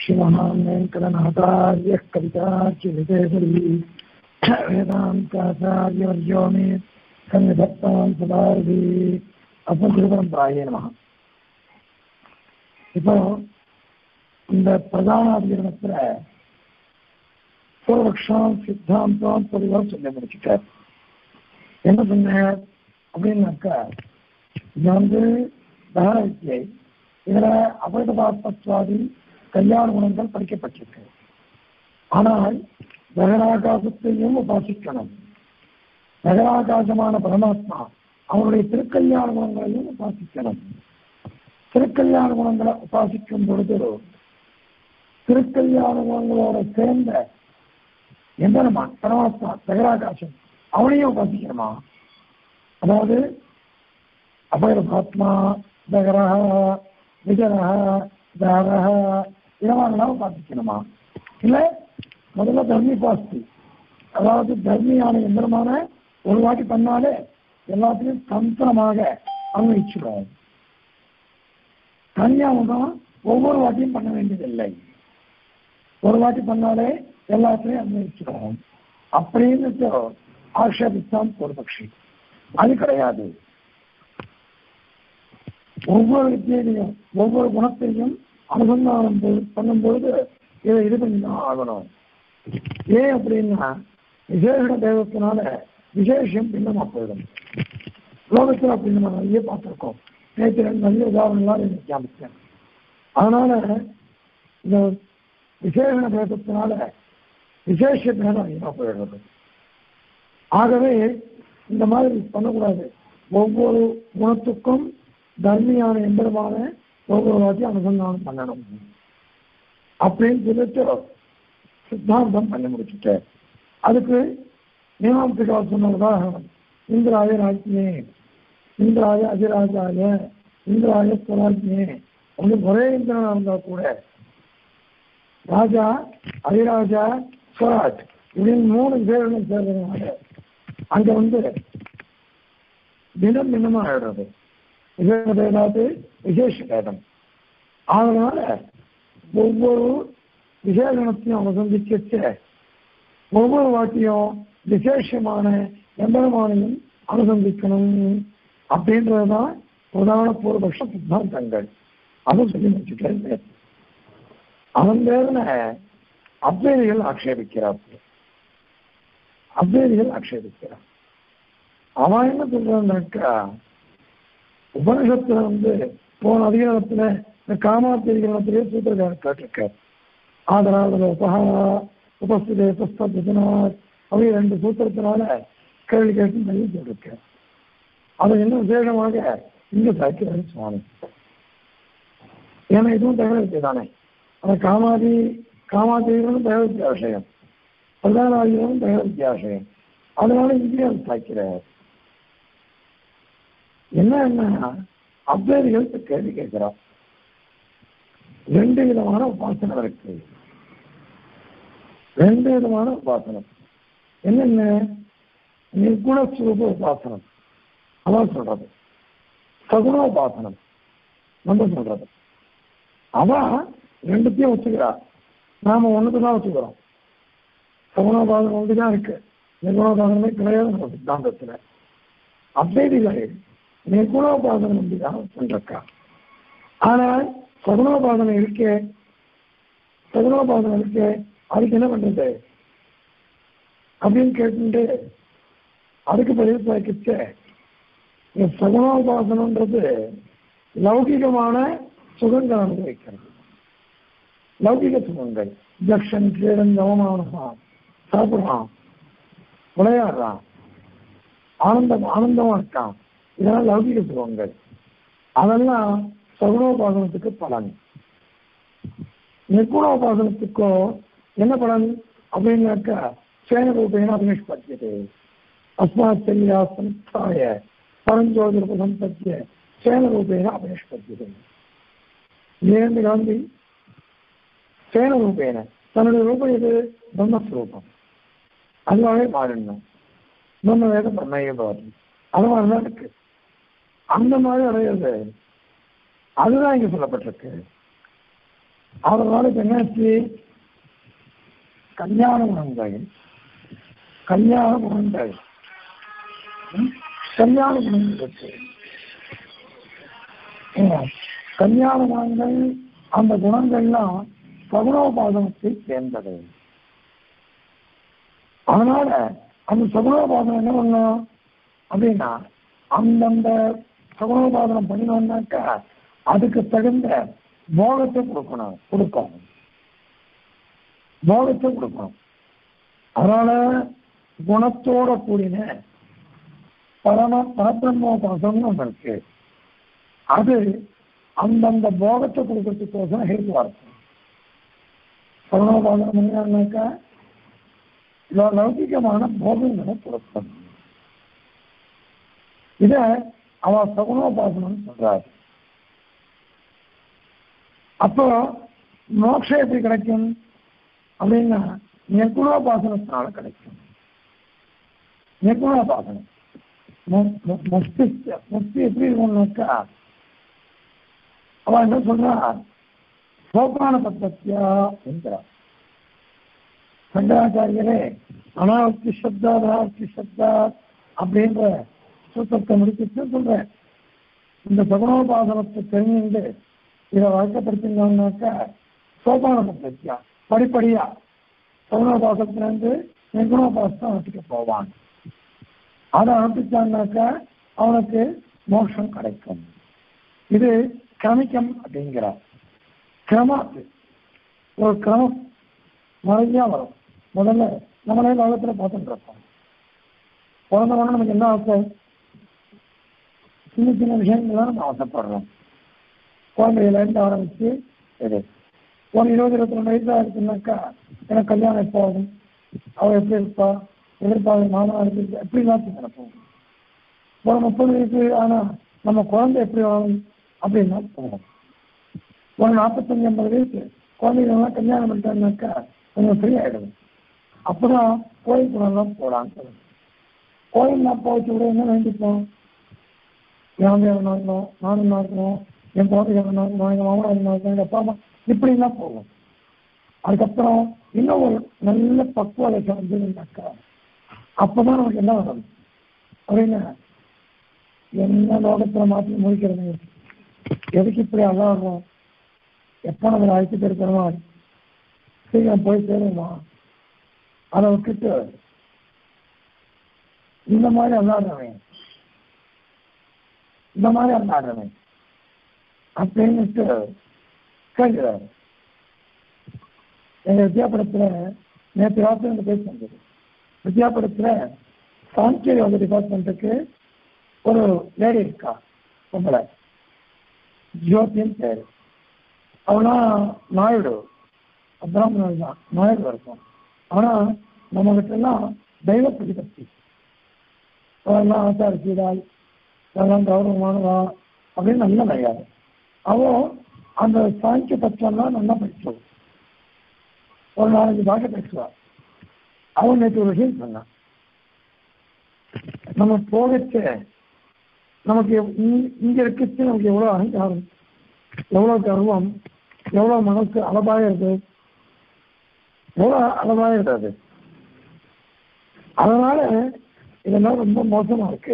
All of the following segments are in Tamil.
श्रीमहान् वेङ्कटनाथार्यः कवितार्चिविकेसरी वेदान्ताचार्यवर्यो मे सन्निधत्तां सदारதி அப்புறம் நம இப்போ இந்த பிரதான அதிகரணத்துல பூர்வபக்ஷம் சித்தாந்தம் பொதுவாக சொல்லி முடிச்சுட்டார் என்ன சொன்னார் அப்படின்னாக்கா இது வந்து தகர வித்தியை இதுல அபரிதபாத்மத்வாதி கல்யாண குணங்கள் படிக்கப்பட்டிருக்கு ஆனால் தகராகாசத்தையும் உபாசிக்கணும் நகராகாசமான பரமாத்மா அவருடைய திருக்கல்யாண குணங்களையும் உபாசிக்கணும் திருக்கல்யாண குணங்களை உபாசிக்கும் பொழுது திருக்கல்யாண குணங்களோட சேர்ந்த எந்தனமா பரமாத்மா தகராகாசம் அவனையும் உபாசிக்கணுமா அதாவது அபயபாத்மா தகரஹ விஜரஹ தாரஹ இதெல்லாம் உபாசிக்கணுமா இல்ல முதல்ல தர்மி பாஸ்தி அதாவது தர்மியான எந்திரமான ஒரு வாட்டி பண்ணாலே எல்லாத்தையும் தந்திரமாக அன்வயிச்சிடும் கன்னியாமுகம் ஒவ்வொரு வாட்டியும் பண்ண வேண்டியதில்லை ஒரு வாட்டி பண்ணாலே எல்லாத்தையும் அன்வயிச்சிடும் அப்படின்னு ஆக்ஷேபித்தான் பூர்வபக்ஷி அது கிடையாது ஒவ்வொரு வித்தியிலையும் ஒவ்வொரு குணத்தையும் அனுசந்தானம் பண்ணும்பொழுது இதை இது பண்ணி தான் ஆகணும் ஏன் அப்படின்னா விசேஷ தேவத்தினால விசேஷம் பின்னமா போயிடும் லோகத்தில் அப்படி நம்ம நிறைய பார்த்துருக்கோம் நேற்று ரெண்டு நல்ல உதாரணம்லாம் எனக்கு காமிச்சேன் அதனால இந்த விசேஷ பேதத்தினால விசேஷ பேதம் அதிகமாக போயிடுறது ஆகவே இந்த மாதிரி பண்ணக்கூடாது ஒவ்வொரு குணத்துக்கும் தர்மியான எம்பெருமான ஒவ்வொரு வாட்டியும் அனுசந்தானம் பண்ணணும் அப்படின்னு சொல்லிட்டு சித்தாந்தம் பண்ணி முடிச்சுட்டேன் அதுக்கு மீமாம்சிகா சொன்ன உதாரணம் இந்திராய ராஜ்யே இந்திராய அதிராஜாய இந்திராய ஸ்வராஜ்யே உங்களுக்கு ஒரே இந்திரனா இருந்தா கூட ராஜா அதிராஜா ஸ்வராஜ் இப்படின்னு மூணு பேர்களும் சேர்றதுனால அங்க வந்து தினம் தினமா ஆயிடுறது விசேஷ பேதாது விசேஷ பேதம் அதனால ஒவ்வொரு விசேஷனத்தையும் அவங்க சந்திச்சு ஒவ்வொரு வாட்டியும் விசேஷமான எம்பெருமானையும் அனுசந்திக்கணும் அப்படின்றதுதான் பிரதான பூர்வபக்ஷ சித்தாந்தங்கள் அதுவும் சொல்லி முடிச்சுட்டேன் அவன் பேர்ல அத்வைதிகள் ஆக்ஷேபிக்கிறார் அத்வைதிகள் ஆக்ஷேபிக்கிறார் அவன் என்ன சொல்றான்னாக்கா உபனிஷத்துல வந்து போன அதிகாரத்துல இந்த காமாத்திரிகரணத்திலே சூத்திரக்காரர் காட்டிருக்கார் ஆதராதல உபகாரா உபஸ்திதே புஸ்தனார் அவை ரெண்டு சூத்திரத்தினால கேள்வி கேட்டு சொல்லி சொல்லிருக்கேன் அதை இன்னும் விசேஷமாக இங்க சாய்க்கிறாரு சுவாமி ஏன்னா இதுவும் தகவல் தானே அந்த காமாதி காமாதிகளும் தகவல் விஷயம் பிரதானாதிகளும் தகவல் விஷயம் அதனால இங்கேயும் அது சாய்க்கிறார் என்ன என்ன அத்வைதிகள் கேள்வி கேட்கிறார் ரெண்டு விதமான உபாசனம் இருக்கு ரெண்டு விதமான உபாசனம் என்னென்ன நிர்குணஸ்வரூப உபாசனம் அதான் சொல்றது சகுண உபாசனம் நம்ம சொல்றது அவன் ரெண்டுத்தையும் வச்சுக்கிறா நாம ஒண்ணுக்கு தான் வச்சுக்கிறோம் சகுணோபாசனம் ஒன்று தான் இருக்கு நிர்குணோபாசனமே கிடையாது நம்ம சித்தாந்தத்துல அத்வைதிகள் நிர்குணோபாசனம் ஒன்றுதான் சொல்றக்கா ஆனால் சகுணோபாசனம் இருக்கே சகுணோபாசனம் இருக்கே அதுக்கு என்ன பண்றது அப்படின்னு கேட்டு அதுக்கு பதில் பார்க்கிச்ச இந்த சகுணோபாசனன்றது லௌகிகமான சுகங்கள் அனுபவிக்கிறது லௌகிக சுகங்கள் ஜக்ஷன் கீழன் கவமானதான் சாப்பிடுறான் விளையாடுறான் ஆனந்தம் ஆனந்தமா இருக்கான் இதெல்லாம் லௌகிக சுகங்கள் அதெல்லாம் சகுணோபாசனத்துக்கு பலன் நிர்குணோபாசனத்துக்கோ என்ன பலன் அப்படின்னாக்கா சேனரூபேன அபினிஷ்பத்தியது அஸ்மாத் சரீராசனத்தாய பரஞ்சோதிரபசம்பத்திய சேனரூபேன அபினிஷ்பத்தியது ஏந்து காந்தி சேனரூபேன தன்னுடைய ரூபம் இது பிரம்மஸ்வரூபம் அதுவாகவே மாறிடணும் பிரம்ம வேதம் பிரம்மையே பவதி அது மாதிரிதான் இருக்கு அந்த மாதிரி அடையிறது அதுதான் இங்க சொல்லப்பட்டிருக்கு அதனால இப்ப என்னாச்சு கல்யாண குணங்கள் கல்யாண குணங்கள் ம்? கல்யாண குணங்கள் இருக்கு ஏங்க, கல்யாண குணங்கள் அந்த குணங்கள்லாம் சகுனோபாதனத்தை சேர்ந்தது அதனால அந்த சகுனோபாதனம் என்ன பண்ணும் அப்படின்னா அந்தந்த சகுனோபாதனம் பண்ணினோம்னாக்கா அதுக்கு தகுந்த போகத்தை கொடுக்கணும் கொடுக்கும் போகத்தை கொடுக்கணும் அதனால குணத்தோட கூடின பரம பரபிரம்மோபாசம்னு ஒன்று இருக்கு அது அந்தந்த போகத்தை கொடுக்கறதுக்கோசரம் ஹேதுவா இருக்கும் சகுனோபாதனம் என்னன்னாக்கா லௌ- லௌகிகமான போகங்களை கொடுக்கும் இத அவ சகுனோபாசனம் சொல்றாரு அப்போ மோட்சம் எப்படி கிடைக்கும் அப்படின்னா நிர்குணோபாசனத்தினால கிடைக்கும் நிர்குணோபாசனம் மு- மு- மஸ்திஷ்க முக்தி எப்படி இருக்கும்னாக்கா அவன் என்ன சொல்றா சோபான பத்தத்தியா என்கிறார் சங்கராச்சாரியரே அனாவர்த்தி சப்தா அனாவர்த்தி சப்தா அப்படின்ற சூத்திரத்தை முடிச்சுட்டு சொல்றேன் இந்த சகுனோபாசனத்தை தெரிஞ்சுட்டு இதை வழக்கப்படுத்தினோம்னாக்கா சோபான பத்தத்தியா படிப்படியா சகுனோபாசத்திலிருந்து நிர்குணோபாசனம் அனுப்பிக்க போவான் அதை அனுப்பிச்சான்னாக்கா அவனுக்கு மோட்சம் கிடைக்கும் இது கிரமிக்கம் அப்படிங்கிறார் கிரமாத்து ஒரு கிரமம் நிறையா வரும் முதல்ல நம்மளே லோகத்தில் பார்த்துட்டு இருப்போம் பிறந்த உடனே நமக்கு என்ன ஆசை சின்ன சின்ன விஷயங்கள்லாம் நம்ம ஆசைப்படுறோம் குழந்தையிலேருந்து ஆரம்பிச்சு இது ஒரு இருபது இருபத்தி ரெண்டு வயசு ஆயிடுச்சுனாக்கா எனக்கு கல்யாணம் எப்போ ஆகும் அவள் எப்படி இருப்பா எதிர்பார்க்க மாமனார் எப்படி எப்படிலாம் நினைப்போம் ஒரு முப்பது வயசு ஆனா நம்ம குழந்தை எப்படி ஆகும் அப்படின்னா போகும் ஒரு நாற்பத்தஞ்சு ஐம்பது வயசு குழந்தைகள்லாம் கல்யாணம் பண்ணிட்டாங்கனாக்கா கொஞ்சம் ஃப்ரீ ஆயிடுது அப்பதான் கோயில் குணம்லாம் போடான்னு சொல்லுங்க கோயில்லாம் போச்சு கூட என்ன வேண்டிப்போம் என் நல்லா இருக்கணும் நானும் நல்லா இருக்கணும் என் குழந்தைகள் நல்லா இருக்கணும் எங்க மாமனார் நல்லா இருக்கணும் எங்க அப்பா அம்மா இப்படிலாம் போகும் அதுக்கப்புறம் இன்னும் ஒரு நல்ல பக்குவ வயசு வந்ததுன்னாக்கா அப்பதான் நமக்கு என்ன வரும் அப்படின்னா என்ன லோகத்துல மாற்றி முடிக்கிறது எதுக்கு இப்படி அல்லாடுறோம் எப்போ நம்ம அழைச்சிட்டு இருக்கிறோமோ சீக்கிரம் போய் சேருமா அதை விட்டுட்டு இந்த மாதிரி அல்லாடுறவன் இந்த மாதிரி அல்லாடுறவன் அப்படின்னுட்டு கேட்கிறாரு எங்க வித்யாபுரத்துல நேற்று ராத்திரி இந்த பேசி வந்தது வித்யாபுரத்துல சாங்கிய யோக டிபார்ட்மெண்ட்டுக்கு ஒரு லேடி இருக்கா பொம்பளை ஜோதின்னு பேரு அவனா நாயுடு பிராமணன் தான் நாயுடு இருக்கும் ஆனா நம்ம கிட்ட எல்லாம் தெய்வ பிரதிபத்தி அவெல்லாம் ஆச்சார சீடால் அதெல்லாம் கௌரவமானவா அப்படின்னு நல்ல மரியாதை அவன் அந்த சாங்கிய பட்சம்லாம் நல்லா படிச்சவன் ஒரு நாலஞ்சு பாஷை பேசுவா அவன் நேற்று ஒரு விஷயம் சொன்னான் நம்ம போகச்ச நமக்கு எவ்- இங்க- இங்க இருக்கச்சு நமக்கு எவ்வளவு அகங்காரம் எவ்வளவு கர்வம் எவ்வளவு மனசு அளபாயிருது எவ்வளவு அளபாயிருது அது அதனால இதெல்லாம் ரொம்ப மோசமா இருக்கு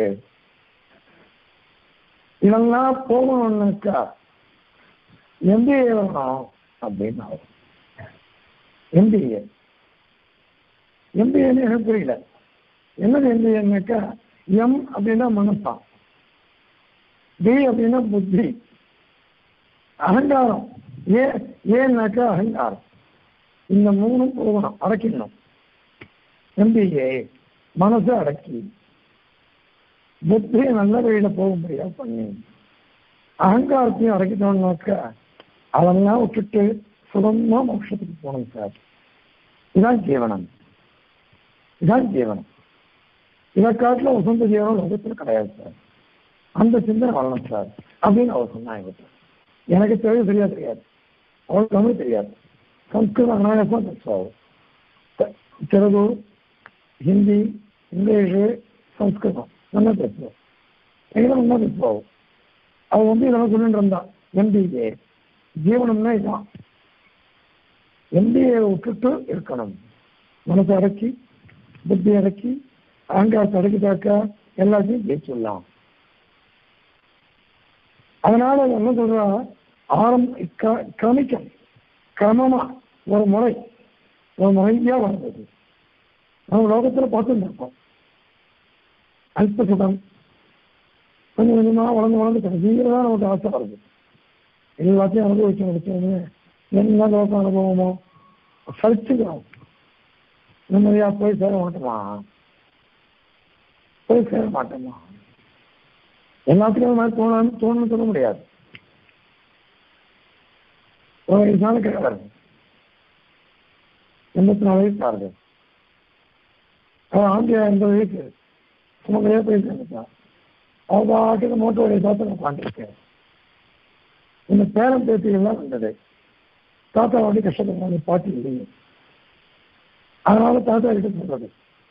இதெல்லாம் போகணும்னாக்கா எம்பிஏ வேணும் அப்படின்னு ஆகும் எம்பிஏ எம்பிஏன்னு எனக்கு புரியல என்னது எம்பிஏன்னாக்கா எம் அப்படின்னா மனசான் பி அப்படின்னா புத்தி அகங்காரம் ஏ ஏன்னாக்கா அகங்காரம் இந்த மூணும் போகணும் அடக்கிடணும் எம்பிஏ மனசை அடக்கி புத்தியை நல்ல வழியில போகும்படியா பண்ணி அகங்காரத்தையும் அடக்கிட்டோம்னாக்கா அதெல்லாம் விட்டுட்டு சுகமா மோட்சத்துக்கு போகணும் சார் இதான் ஜீவனம் இதான் ஜீவனம் இதை காட்டில உசந்த ஜீவனம் லோகத்தில் கிடையாது சார் அந்த சிந்தனை வரணும் சார் அப்படின்னு அவர் சொன்னாங்க என்கிட்ட. எனக்கு தெரியும் சரியா தெரியாது அவளுக்கு தமிழ் தெரியாது சம்ஸ்கிருதம் அனாயாசமா பேசுவாள் தெ- தெலுங்கு ஹிந்தி இங்கிலீஷு சம்ஸ்கிருதம் நல்லா பேசுவோம் எல்லாம் நல்லா பேசுவாள் அவ வந்து இதெல்லாம் சொல்லிட்டு இருந்தான் எம்பிஏ ஜீவனம்னா இதான் எந்தியை விட்டுட்டு இருக்கணும் மனசை அடக்கி புத்தி அடக்கி அகங்காரத்தை அடக்கிட்டாக்கா எல்லாத்தையும் ஜெயிச்சுடலாம் அதனால என்ன சொல்றா ஆரம்ப க- கிரமிக்கம் கிரமமா ஒரு முறை ஒரு முறையா வளர்ந்தது நம்ம லோகத்துல பார்த்துட்டு இருக்கோம் அல்ப சுகம் கொஞ்சம் கொஞ்சமா வளர்ந்து வளர்ந்து கடைசியில தான் நமக்கு ஆசை வருது எல்லாத்தையும் அனுபவிச்சு முடிச்சோன்னு என்ன லோக அனுபவமோ சலிச்சுக்கிறோம் நிம்மதியா போய் சேர மாட்டோமா போய் சேர மாட்டோமா எல்லாத்துக்கும் அந்த மாதிரி தோணான்னு தோணுன்னு சொல்ல முடியாது ஒரு வயசான கிழவர் எண்பத்தி நாலு வயசு ஆகுது அவன் ஆண்டியா எண்பது வயசு சுமக்கலையே போய் சேர்ந்துட்டான் அவன் பாட்டுக்கு மோட்டர் வழியை பார்த்து நான் உட்காந்துருக்கேன் இந்த பேரம் பேத்திகள்லாம் வந்தது தாத்தா வந்து கஷ்டப்படுறாங்க பாட்டி இல்லையே அதனால தாத்தா கிட்ட சொல்றது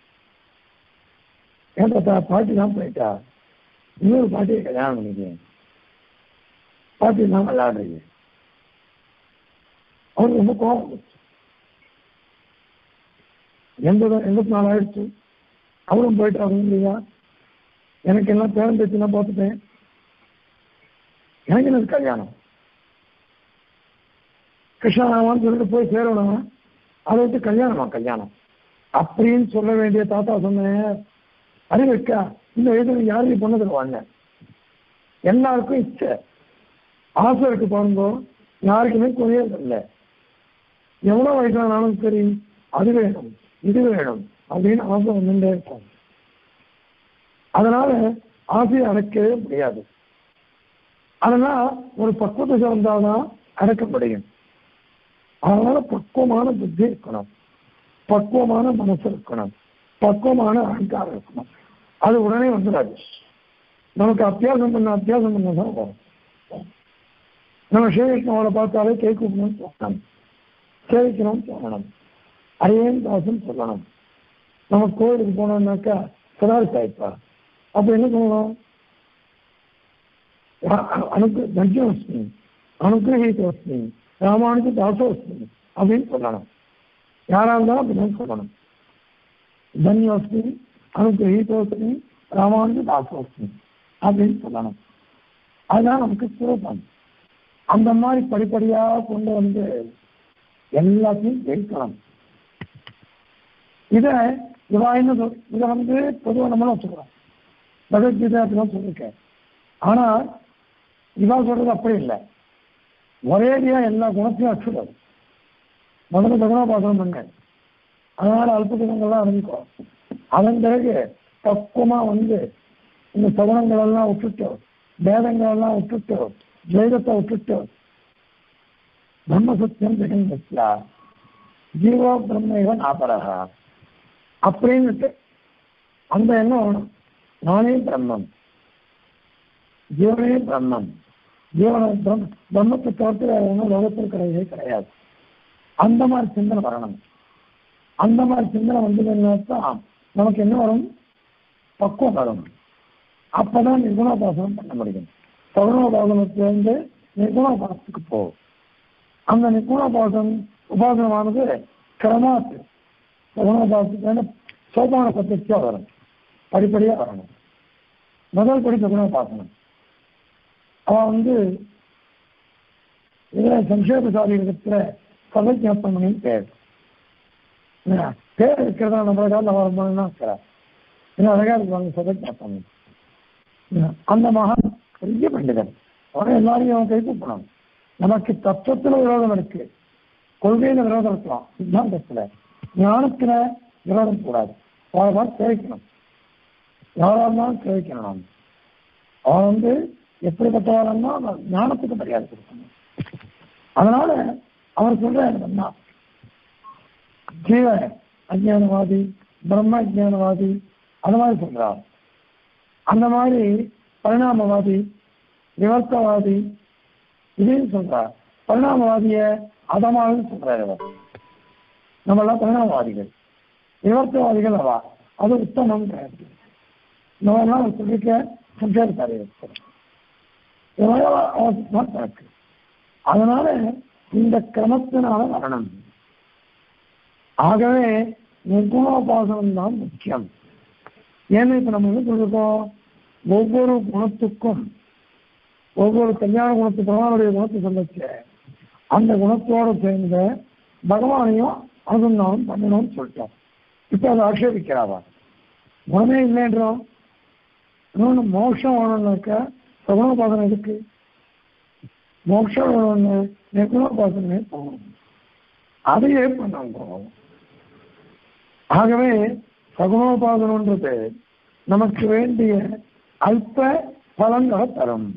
ஏன் தாத்தா பாட்டி தான் போயிட்டா இன்னொரு பாட்டியை கல்யாணம் பண்ணிக்க பாட்டி தான் விளையாடுறீங்க அவருக்கு ரொம்ப கோபம் வந்துச்சு. எண்பது எண்பத்தி நாலு ஆயிடுச்சு அவரும் போயிட்டாரு இல்லையா எனக்கு எல்லாம் பேரம் பேச்சுலாம் பார்த்துட்டேன் எனக்கு எனக்கு கல்யாணம் கிருஷ்ணாவான்னு சொல்லிட்டு போய் சேரணும் அதை விட்டு கல்யாணமா கல்யாணம் அப்படின்னு சொல்ல வேண்டிய தாத்தா சொன்னேன் அறிவிக்கா இந்த வயசுல யாரையும் பொண்ணு தருவாங்க எல்லாருக்கும் இச்சை ஆசை இருக்கு பாருங்க யாருக்குமே குறையது இல்லை எவ்வளவு வயசானாலும் சரி அது வேணும் இது வேணும் அப்படின்னு ஆசை வந்துட்டே இருக்கும் அதனால ஆசையை அடக்கவே முடியாது அதனால ஒரு பக்குவத்தை சார்ந்தாதான் அடக்க முடியும் அதனால பக்குவமான புத்தி இருக்கணும் பக்குவமான மனசு இருக்கணும் பக்குவமான அகங்காரம் இருக்கணும் அது உடனே வந்துடாது நமக்கு அத்தியாசம் பண்ண அத்தியாசம் பண்ண தான் வரும் நம்ம ஸ்ரீகிருஷ்ணாவோட பார்த்தாலே கை கூப்பணும்னு தோணணும் சேவிக்கணும்னு தோணணும் அரியன் தாசன் சொல்லணும் நம்ம கோயிலுக்கு போனோம்னாக்கா சதாரி சாய்ப்பா அப்ப என்ன சொல்லணும் அனுக்கு தர்ஜனோஸ்மி அனுகிரகீதோஸ்மி ராமானுஜ தாசோஸ்மி அப்படின்னு சொல்லணும் யாரா இருந்தாலும் அப்படிதான் சொல்லணும் தன்யோஸ்மி அனுகிரகீதோஸ்மி ராமானுஜ தாசோஸ்மி அப்படின்னு சொல்லணும் அதுதான் நமக்கு சுரூபம் அந்த மாதிரி படிப்படியா கொண்டு வந்து எல்லாத்தையும் ஜெயிக்கணும் இத இவா என்ன சொல் இதை வந்து பொதுவாக நம்மளும் வச்சுக்கிறோம் பகவத்கீதை அப்படிதான் சொல்லியிருக்கேன் ஆனா இவா சொல்றது அப்படி இல்லை ஒரேடியா எல்லா குணத்தையும் வச்சுடாது முதல்ல பகவாபாசனம் பண்ண அதனால அல்ப குணங்கள்லாம் அறிஞ்சிக்கும் அதன் பிறகு பக்குவமா வந்து இந்த சகுனங்கள் எல்லாம் விட்டுட்டு பேதங்கள் எல்லாம் விட்டுட்டு துவைதத்தை விட்டுட்டு பிரம்ம சத்தியம் ஜெகன்யா ஜீவோ பிரம்ம இவன் ஆபரகா அப்படின்னுட்டு அந்த எண்ணம் வரணும் நானே பிரம்மம் ஜீவனே பிரம்மம் ஜீவன பிரம் பிரம்மத்தை தவிர்த்து வேற ஒன்றும் லோகத்தில் கிடையவே கிடையாது அந்த மாதிரி சிந்தனை வரணும் அந்த மாதிரி சிந்தனை வந்ததுன்னா தான் நமக்கு என்ன வரும் பக்குவம் வரும் அப்பதான் நிர்குணோபாசனம் பண்ண முடியும் சகுணோபாசனத்திலிருந்து நிர்குணோபாசத்துக்கு போகும் அந்த நிர்குணோபாசனம் உபாசனமானது கிரமாத்து சகுணோபாசத்துக்கு சோபான பத்திரிக்கையா வரும் படிப்படியா வரணும் முதல் படி சகுணோபாசனம் அவன் வந்து இதுல சம்ஷேபசாரி இடத்துல சதஜாப்பமணி பேர் என்ன, பேர் இருக்கிறதா நம்மள காலம் வரணும்னா இருக்கிறார் இன்னும் அழகா இருப்பாங்க சதஜாப்பமணி அந்த மகான் பெரிய பண்டிதன் அவன் எல்லாரையும் அவன் கை கூப்பணும் நமக்கு தத்துவத்துல விரோதம் இருக்கு கொள்கையில விரோதம் இருக்கலாம் சித்தாந்தத்துல ஞானத்துல விரோதம் கூடாது அவரை பார்த்து சேவிக்கணும் யாரா இருந்தாலும் சேவிக்கணும் நாம் அவன் வந்து எப்படிப்பட்டவரன்னா அவன் ஞானத்துக்கு மரியாதை கொடுக்கணும் அதனால அவர் சொல்ற என்னன்னா ஜீவ அஜானவாதி பிரம்ம அஜானவாதி அந்த மாதிரி சொல்றார் அந்த மாதிரி பரிணாமவாதி விவர்த்தவாதி இதையும் சொல்றார் பரிணாமவாதிய அதமாக சொல்றாரு அவர் நம்ம எல்லாம் பரிணாமவாதிகள் விவர்த்தவாதிகள் அவா அது உத்தமம் கிடையாது நம்ம எல்லாம் அவர் சொல்லிக்க சம்சாரித்தாரி இதெல்லாம் அவர் சித்தாந்தம் இருக்கு அதனால இந்த கிரமத்தினால வரணும் ஆகவே நிர்குணோபாசனம் தான் முக்கியம் ஏன்னா இப்ப நம்ம என்ன சொல்லிருக்கோம் ஒவ்வொரு குணத்துக்கும் ஒவ்வொரு கல்யாண குணத்து பகவானுடைய குணத்தை சொல்லச்ச அந்த குணத்தோட சேர்ந்த பகவானையும் அனுசந்தானம் பண்ணணும்னு சொல்லிட்டோம் இப்ப அதை ஆட்சேபிக்கிறாவா குணமே இல்லைன்றோம் இன்னொன்று மோட்சம் வேணும்னாக்கா சகுணோபாசனம் இருக்கு மோட்சம் வேணும்னு நிர்குணோபாசனமே போகணும் அதையே பண்ணுவோம் ஆகவே சகுணோபாசனன்றது நமக்கு வேண்டிய அல்ப பலன்களை தரும்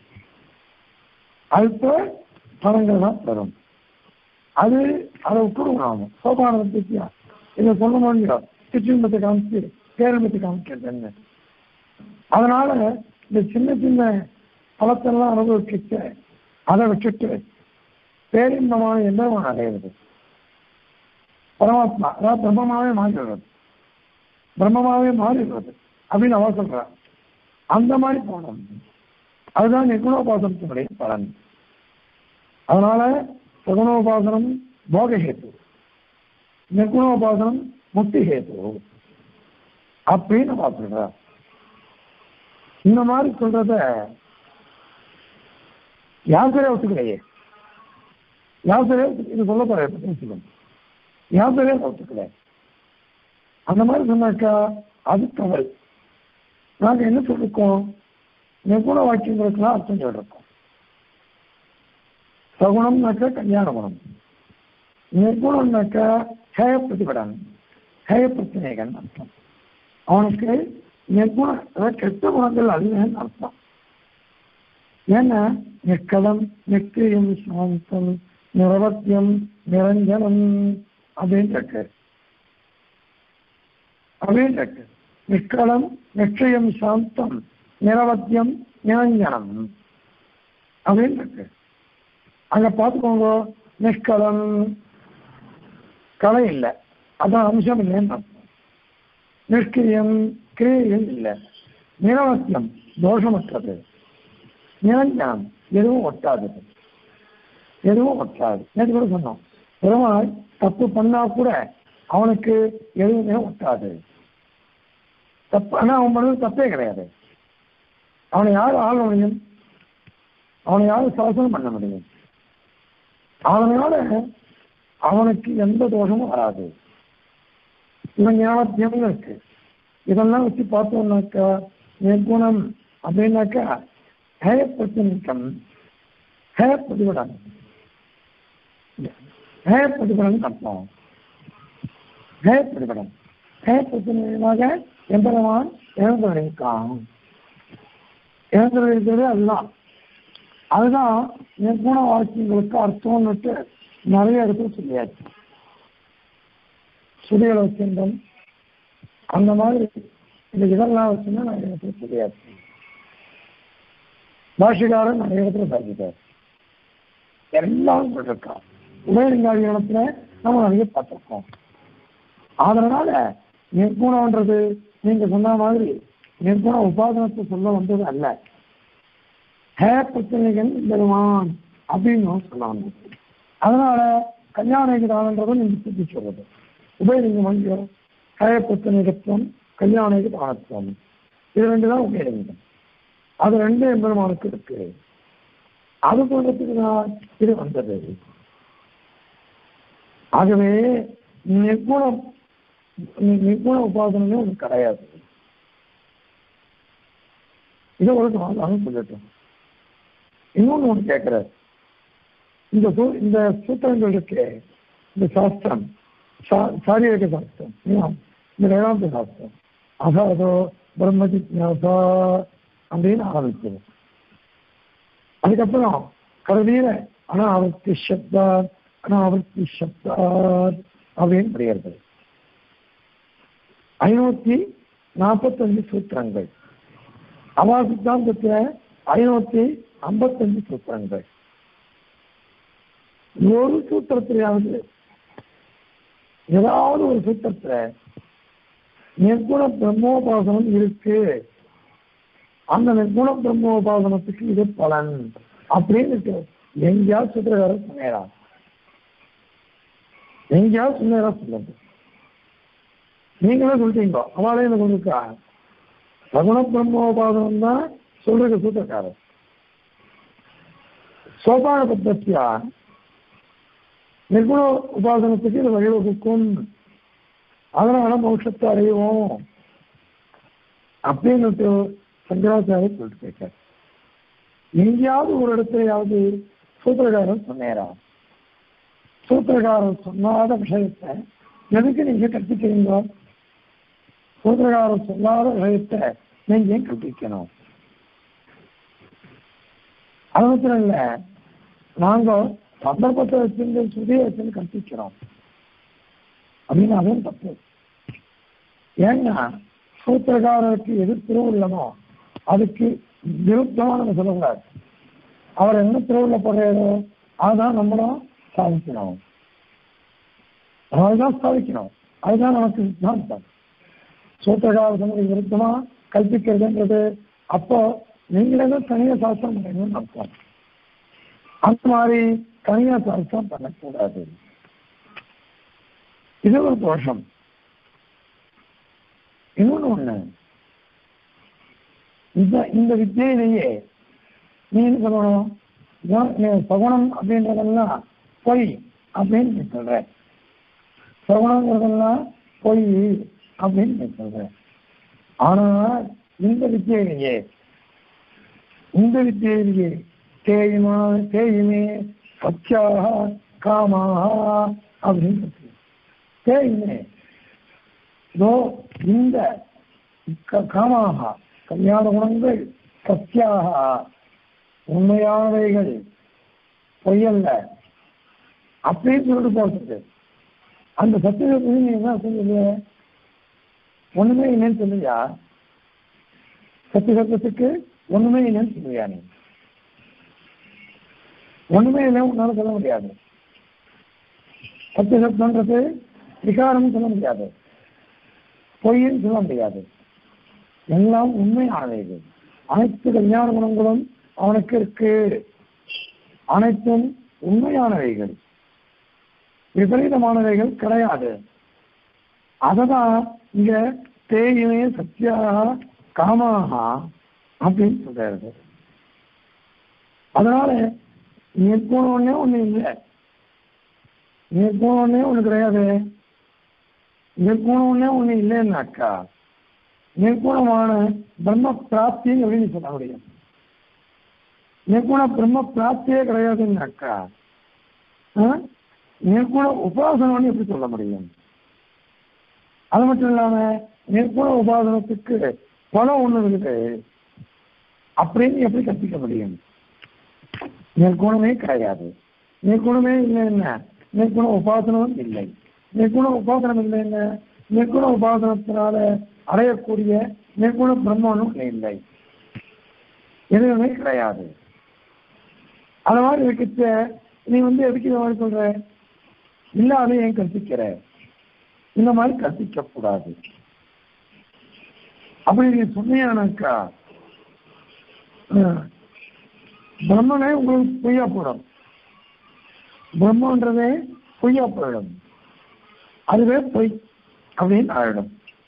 அல்ப பலன்களை தான் தரும் அது அதை விட்டுடுவோம் நாம சோபான திட்டியா இதை சொல்ல முடியும் சிற்றின்பத்தை காமிச்சு பேரம்பத்தை காமிக்கிறது அதனால இந்த சின்ன சின்ன பலத்தெல்லாம் அனுபவிக்க அதை விட்டுட்டு பேரின்பமான எந்தவன் அடையிறது பரமாத்மா அதாவது பிரம்மமாவே மாறிடுறது பிரம்மமாவே மாறிடுறது அப்படின்னு அவன் சொல்றான் அந்த மாதிரி போனோம் அதுதான் நிகுணோபாசனத்தினுடைய பலன் அதனால சகுணோபாசனம் போகஹேத்து நிர்குணோபாசனம் முக்தி ஹேத்து அப்படின்னு அவன் சொல்ற இந்த மாதிரி சொல்றத யாசரே ஒத்துக்கலையே யாசரே இது சொல்ல போற சொல்லுங்க யாசரே ஒத்துக்கல அந்த மாதிரி சொன்னாக்கா அது தவறு நாங்க என்ன சொல்லிருக்கோம் நிர்குண வாக்கியங்களுக்கெல்லாம் அர்த்தம் சொல்லிருக்கோம் சகுணம்னாக்கா கல்யாண குணம் நிர்குணம்னாக்கா ஹேய பிரதிபடன் ஹேய பிரச்சனைகள் அர்த்தம் அவனுக்கு நிர்குணம் அதாவது கெட்ட குணங்கள் அல்லன்னு அர்த்தம் ஏன்னா நிற்கலம் நிற்கியம் சாந்தம் நிரவத்தியம் நிரஞ்சனம் அப்படின்னு இருக்கு அப்படின்னு இருக்கு நிற்கலம் நிச்சயம் சாந்தம் நிரவத்தியம் நிரஞ்சனம் அப்படின்னு இருக்கு அங்க பார்த்துக்கோங்க நிஷ்கலம் கலை இல்லை அதான் அம்சம் இல்லைன்னு அர்த்தம் நிஷ்கிரியம் கிரியம் இல்லை நிரவத்தியம் தோஷமற்றது நிரஞ்சனம் எதுவும் ஒட்டாதது எதுவும் ஒட்டாது நேற்று கூட சொன்னோம் பெருமாள் தப்பு பண்ணா கூட அவனுக்கு எதுவுமே ஒட்டாது தப்பு ஆனா அவன் பண்ணது தப்பே கிடையாது அவனை யார் ஆள முடியும் அவனை யாரும் சாசனம் பண்ண முடியும் அதனால அவனுக்கு எந்த தோஷமும் வராது இவன் ஞாபகத்தியம் இருக்கு இதெல்லாம் வச்சு பார்த்தோம்னாக்கா நிர்குணம் அப்படின்னாக்கா ஹேய பிரச்சனைக்கம் ஹேய பிரதிபடன் ஹேய பிரதிபடன் அர்த்தம் ஹேய பிரதிபடன் ஹேய பிரச்சனையாக எம்பெருமான் இழந்திருக்கான் இழந்திருக்கிறது அதுதான் அதுதான் நிர்குண வாக்கியங்களுக்கு அர்த்தம்னுட்டு நிறைய இடத்துல சொல்லியாச்சு சுதிகளை வச்சிருந்தோம் அந்த மாதிரி இந்த இதெல்லாம் வச்சுன்னா நிறைய இடத்துல சொல்லியாச்சு பாஷிகாரன் நிறைய இடத்துல சாதித்தார் எல்லாம் சொல்லிருக்கான் உபயலிங்காதி இடத்துல நம்ம நிறைய பார்த்திருக்கோம் அதனால நிர்குணம்ன்றது நீங்க சொன்ன மாதிரி நிர்குண உபாதனத்தை சொல்ல வந்தது அல்ல ஹே பிரச்சனைகள் பெருமான் அப்படின்னு சொன்னாங்க அதனால கல்யாண தானன்றதும் நீங்க சுத்தி சொல்றது உபயலிங்கம் அங்கே ஹே பிரச்சனைகத்துவம் கல்யாண தானத்துவம் இது ரெண்டு தான் உபயலிங்கம் அது ரெண்டு எம்பெருமானுக்கு இருக்கு அது சொல்றதுக்கு தான் இது வந்தது ஆகவே நிர்குணம் நிர்குண உபாசனமே ஒன்று கிடையாது இதை ஒரு நாளும் சொல்லட்டும் இன்னொன்று ஒன்று கேட்கிறார் இந்த சூ- இந்த சூத்திரங்கள் இருக்கு இந்த சாஸ்திரம் சா- சாரீரக சாஸ்திரம் ஏன்? இந்த வேதாந்த சாஸ்திரம் அசாதோ பிரம்ம ஜிக்ஞாசா அப்படின்னு ஆரம்பிச்சது அதுக்கப்புறம் கடைசியில அனாவர்த்தி சப்தார் அனாவர்த்தி சப்தார் அப்படின்னு முடிகிறது ஐநூத்தி நாற்பத்தஞ்சு சூத்திரங்கள் அவா சித்தாந்தத்துல ஐநூத்தி ஐம்பத்தஞ்சு சூத்திரங்கள் ஒரு சூத்திரத்திலாவது ஏதாவது ஒரு சூத்திரத்துல நிர்குண பிரம்மோபாசனம் இருக்கு அந்த நிர்குண பிரம்மோபாசனத்துக்கு இது பலன் அப்படின்னு எங்கேயாவது சூத்திரக்காரர் சொன்னேடா எங்கேயாவது சொன்னதா சொல்லுங்க நீங்களே சொல்லிட்டீங்க அவளே இந்த கொண்டிருக்கா சகுண பிரம்மோபாதனம் தான் சொல்றது சூத்திரக்காரர் சோபான பத்தத்தியா நிர்குண உபாசனத்துக்கு இது வழிவகுக்கும் அதனால மோட்சத்தை அடைவோம் அப்படின்னு சங்கராச்சாரிய சொல்லிட்டு போயிருக்காரு எங்கேயாவது ஒரு இடத்துலயாவது சூத்திரக்காரன் சொன்னேரா சூத்திரக்காரன் சொல்லாத விஷயத்தை எதுக்கு நீங்க கற்பிக்கிறீங்க சூத்திரக்காரன் சொல்லாத விஷயத்தை நீங்க ஏன் கற்பிக்கணும் அது மாத்திரம் இல்ல நாங்க சந்தர்ப்பத்தை வச்சிருந்து சுதியை வச்சுன்னு கற்பிக்கிறோம் அப்படின்னு அதுவும் தப்பு ஏன்னா சூத்திரக்காரருக்கு எது திருவுள்ளமோ அதுக்கு விருத்தமா நம்ம சொல்லக்கூடாது அவர் என்ன திருவுள்ளப்படுறாரோ அதுதான் நம்மளும் சாதிக்கணும் அதுதான் சாதிக்கணும் அதுதான் நமக்கு சித்தாந்தம் சூத்திரகார சமூக விருத்தமா கல்பிக்கிறதுன்றது அப்போ நீங்களே தான் தனியா சாஸ்திரம் பண்ணணும்னு அர்த்தம் அந்த மாதிரி தனியா சாஸ்திரம் பண்ணக்கூடாது இது ஒரு தோஷம் இன்னொன்னு ஒண்ணு இந்த இந்த வித்தியிலேயே நீ என்ன சொல்லணும் குண- நீ சகுணம் அப்படின்றதெல்லாம் பொய் அப்படின்னு நீ சொல்ற சகுணங்கிறதெல்லாம் பொய் அப்படின்னு நீ சொல்ற ஆனா இந்த வித்தியிலேயே இந்த வித்தியிலேயே தேயுமா தேயுமே சத்தியாக காமாக அப்படின்னு இருக்கு. தேயுமே இதோ இந்த க- காமாக கல்யாண குணங்கள் சத்தியாக உண்மையானவைகள் பொய்யல்ல அப்படின்னு சொல்லிட்டு போறது அந்த சத்தியத்தை நீ என்ன சொல்லுங்க ஒண்ணுமே இல்லைன்னு சொல்லுவியா சத்திய சத்தியத்துக்கு ஒண்ணுமே இல்லைன்னு சொல்லுவியா நீ ஒண்ணுமே இல்லை உன்னால சொல்ல முடியாது சத்திய சத்தம்ன்றது விகாரம் சொல்ல முடியாது பொய்ன்னு சொல்ல முடியாது எல்லாம் உண்மையானவைகள் அனைத்து கல்யாண குணங்களும் அவனுக்கு இருக்கு அனைத்தும் உண்மையானவைகள் விபரீதமானவைகள் கிடையாது அததான் இங்க தேயுமே சத்தியாக காமாக அப்படின்னு சொல்றாரு அதனால நிற்கணும்னே ஒண்ணு இல்லை நிற்கணும்னே ஒண்ணு கிடையாது நிற்குணம்னே ஒண்ணு இல்லைன்னாக்கா நிர்குணமான பிரம்ம பிராப்தி அப்படின்னு சொல்ல முடியும் நிர்குண பிரம்ம பிராப்தியே கிடையாதுன்னாக்கா ஆ? நிர்குண உபாசனம்னு எப்படி சொல்ல முடியும் அது மட்டும் இல்லாம நிர்குண உபாசனத்துக்கு பலம் ஒண்ணு இருக்குது அப்படின்னு எப்படி கற்பிக்க முடியும் நிர்குணமே கிடையாது நிர்குணமே இல்லை என்ன நிர்குண உபாசனமும் இல்லை நிர்குண உபாசனம் இல்லை என்ன நிர்குண உபாசனத்தினால அடையக்கூடிய நிர்குண பிரம்மனும் இல்லை எதுவுமே கிடையாது அந்த மாதிரி இருக்கிச்ச நீ வந்து எதுக்கு இந்த மாதிரி சொல்ற இல்லாத ஏன் கற்பிக்கிற இந்த மாதிரி கற்பிக்க கூடாது அப்படி நீ சொன்னியானாக்கா அஹ், பிரம்மனே உங்களுக்கு பொய்யா போடும் பிரம்மன்றதே பொய்யா போயிடும் அதுவே பொய் அப்படின்னு ஆயிடும்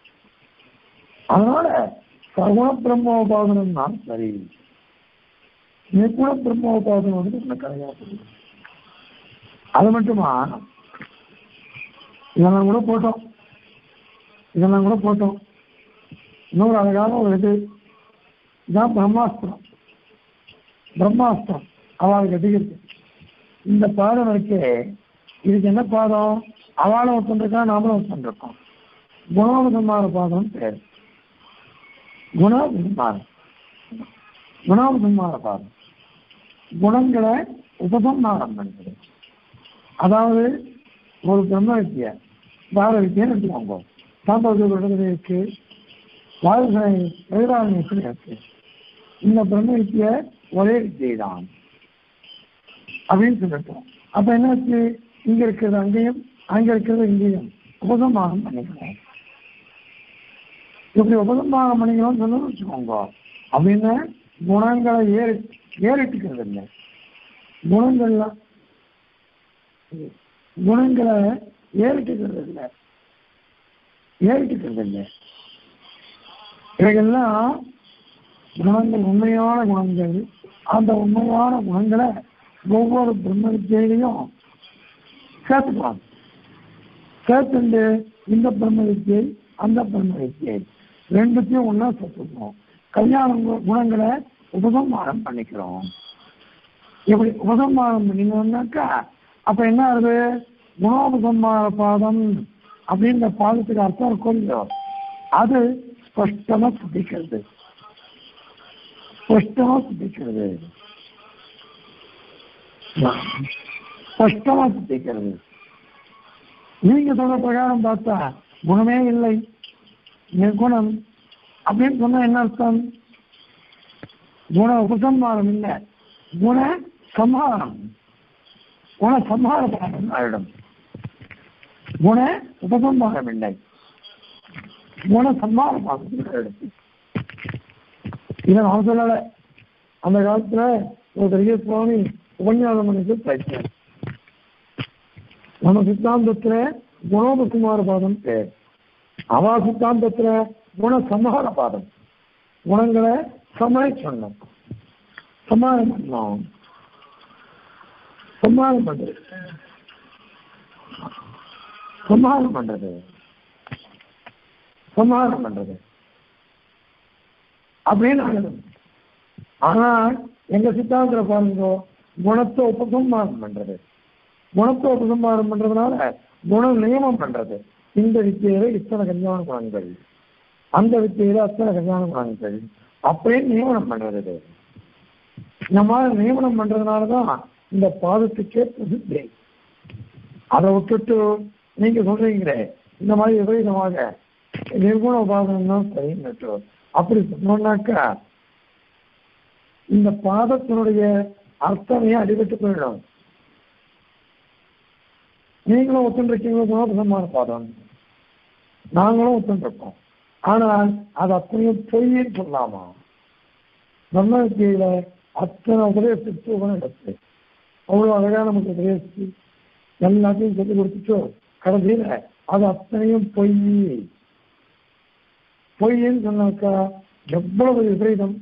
அதனால சகுண பிரம்மோபாசனம் தான் சரி நிர்குண பிரம்மோபாசனம் வந்து ஒண்ணு கிடையாது அது மட்டுமா இதெல்லாம் கூட போட்டோம் இதெல்லாம் கூட போட்டோம் இன்னொரு அழகான ஒரு இது இதான் பிரம்மாஸ்திரம் பிரம்மாஸ்திரம் அவளுக்கு கட்டிக்கிறது இந்த பாதம் இருக்கே இதுக்கு என்ன பாதம் அவளும் ஒருத்தன் இருக்கா நாமளும் ஒருத்தன் இருக்கோம் குணாபசம்மார பாதம் பேர் குணாபசம்மாரம் குணாபசம்மார பாதம் குணங்களை உபசம்மாரம் பண்ணுறது அதாவது ஒரு பிரம்ம வித்தியை தார வித்தியன்னு எடுத்துக்கோங்க சாம்பவத்தில் இருக்கு வாழ்க்கை வேதாரண்யத்தில் இருக்கு இந்த பிரம்ம வித்தியை ஒரே வித்தியை தான் அப்படின்னு சொல்லிட்டோம் அப்ப என்னாச்சு இங்க இருக்கிறது அங்கேயும் அங்க இருக்கிறது இங்கேயும் உபசம்மானம் பண்ணிக்கலாம் இப்படி உபசம்மானம் பண்ணிக்கணும்னு சொல்லணும்னு வச்சுக்கோங்க அப்படின்னு குணங்களை ஏறி ஏறிட்டுக்கிறது இல்லை குணங்கள்லாம் குணங்களை ஏறிட்டுக்கிறது இல்லை ஏறிட்டுக்கிறது இல்லை இவைகள்லாம் குணங்கள் உண்மையான குணங்கள் அந்த உண்மையான குணங்களை ஒவ்வொரு பிரம்ம வித்தியிலையும் சேர்த்துக்கலாம் சேர்த்துண்டு இந்த பிரம்ம வித்தியை அந்த பிரம்ம வித்தியை ரெண்டுத்தையும் ஒன்றா சேர்த்துக்கணும் கல்யாண கு- குணங்களை உபசம்மானம் பண்ணிக்கிறோம் இப்படி உபசம்மானம் பண்ணினோம்னாக்கா அப்ப என்ன ஆகுது குணோபசம்மார பாதம் அப்படின்ற பாதத்துக்கு அர்த்தம் இருக்கும் இல்லையோ அது ஸ்பஷ்டமா சித்திக்கிறது ஸ்பஷ்டமா சித்திக்கிறது ஸ்பஷ்டமா சித்திக்கிறது நீங்க சொல்ற பிரகாரம் பார்த்தா குணமே இல்லை நிர்குணம் அப்படின்னு சொன்னா என்ன அர்த்தம் குண உபசம்மாரம் இல்லை குண சம்ஹாரம் குண சம்ஹாரம் ஆயிடும் குண உபசம்மாரம் இல்லை குண சம்ஹாரம் ஆயிடும் இதை நான் சொல்லலை அந்த காலத்துல ஒரு பெரிய சுவாமி உபன்யாசம் பண்ணிட்டு தைச்சார் நம்ம சித்தாந்தத்துல குணோபகுமார பாதம் பேர் அவா சித்தாந்தத்துல குண சம்ஹார பாதம் குணங்களை சமாளி சொன்னோம் சமாளம் பண்ணோம் சம்மானம் பண்றது சம்ஹாரம் பண்றது சம்ஹாரம் பண்றது அப்படின்னு ஆகணும் ஆனா எங்க சித்தாந்திர பாருங்க குணத்தை உபசம்மாரம் பண்றது குணத்தை உபசம்மாரம் பண்றதுனால குண நியமம் பண்றது இந்த வித்தியில இத்தனை கல்யாண குணங்கள் அந்த வித்தியில அத்தனை கல்யாண குணங்கள் அப்படின்னு நியமனம் பண்றது இது. இந்த மாதிரி நியமனம் பண்றதுனாலதான் இந்த பாதத்துக்கே பிரசித்தி அதை விட்டுட்டு நீங்க சொல்றீங்களே இந்த மாதிரி விபரீதமாக நிர்குண உபாதனம் தான் சரின்னு அப்படி சொன்னோம்னாக்கா இந்த பாதத்தினுடைய அர்த்தமே அடிபட்டு போயிடும் நீங்களும் ஒத்துருக்கீங்க குணோபசமான பாதம் நாங்களும் ஒத்துருக்கோம் ஆனால் அது அத்தனையும் பொய்ன்னு சொல்லாமா நம்ம வித்தியில அத்தனை உபதேசித்து உபதம் எடுத்து அவ்வளோ அழகா நமக்கு உபதேசித்து எல்லாத்தையும் சொல்லி கொடுத்துட்டோ கடைசியில அது அத்தனையும் பொய் பொய்ன்னு சொன்னாக்கா எவ்வளவு விபரீதம்